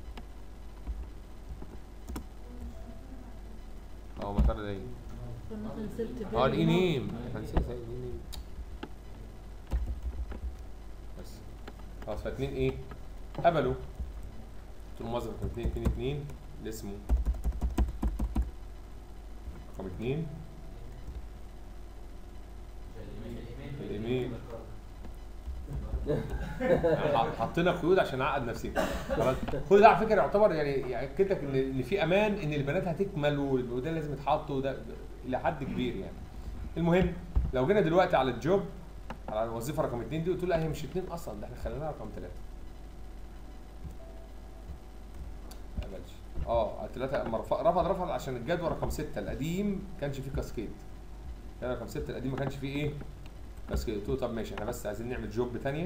اه ما ترى ده ايه كنا نسيت اه الاي نيم احنا نسينا ازاي الاي نيم بس خلاص فاتنين ايه قبلوا قلت له موظف رقم اتنين اتنين اتنين اللي اسمه رقم اتنين الايميل ح- حطينا قيود عشان نعقد نفسنا خلاص كل ده على فكره يعتبر يعني ياكد لك ان ان في امان ان البنات هتكمل وده لازم يتحط وده الى حد كبير يعني المهم لو جينا دلوقتي على الجوب على الوظيفه رقم اتنين دي قلت له لا هي مش اتنين اصلا ده احنا خليناها رقم ثلاثه ما قبلش اه ثلاثه اما رفض رفض رفض عشان الجدول رقم سته القديم كانش فيه كاسكيد الجدول رقم سته القديم ما كانش فيه ايه كاسكيد قلت له طب ماشي احنا بس عايزين نعمل جوب ثانيه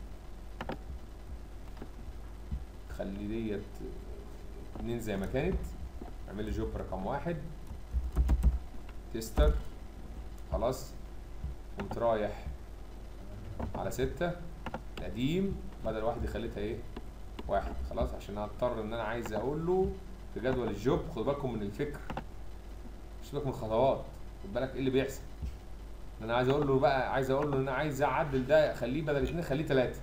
خلي ديت اتنين زي ما كانت اعمل لي جوب رقم واحد تيستر خلاص قمت رايح على ستة القديم بدل واحد خليتها ايه واحد خلاص عشان هضطر ان انا عايز اقول له في جدول الجوب خدوا بالكم من الفكر مش سيبك من الخطوات خد بالك ايه اللي بيحصل انا عايز اقول له بقى عايز اقول له ان انا عايز اعدل ده خليه بدل اثنين خليه ثلاثه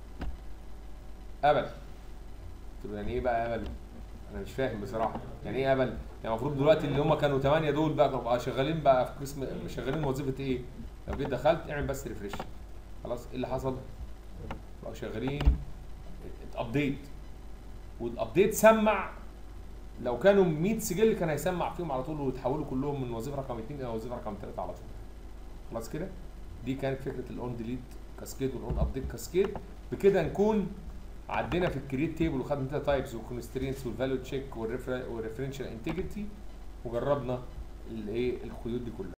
قبل قلت له يعني ايه بقى قبل انا مش فاهم بصراحه يعني ايه قبل يعني المفروض دلوقتي اللي هم كانوا ثمانيه دول بقى كانوا بقى شغالين بقى في قسم شغالين وظيفه ايه لو جيت دخلت اعمل بس ريفريش خلاص ايه اللي حصل بقوا شغالين اتابديت والابديت سمع لو كانوا 100 سجل كان هيسمع فيهم على طول ويتحولوا كلهم من وظيفه رقم 2 الى وظيفه رقم 3 على طول خلاص كده دي كانت فكره الاون ديليت كاسكيد والاون ابديت كاسكيد بكده نكون عدينا في الكريت تيبل وخدنا داتا تايبس والكونسترينتس والفاليو تشيك والريفرنشال انتجريتي وجربنا الايه الخيوط دي كلها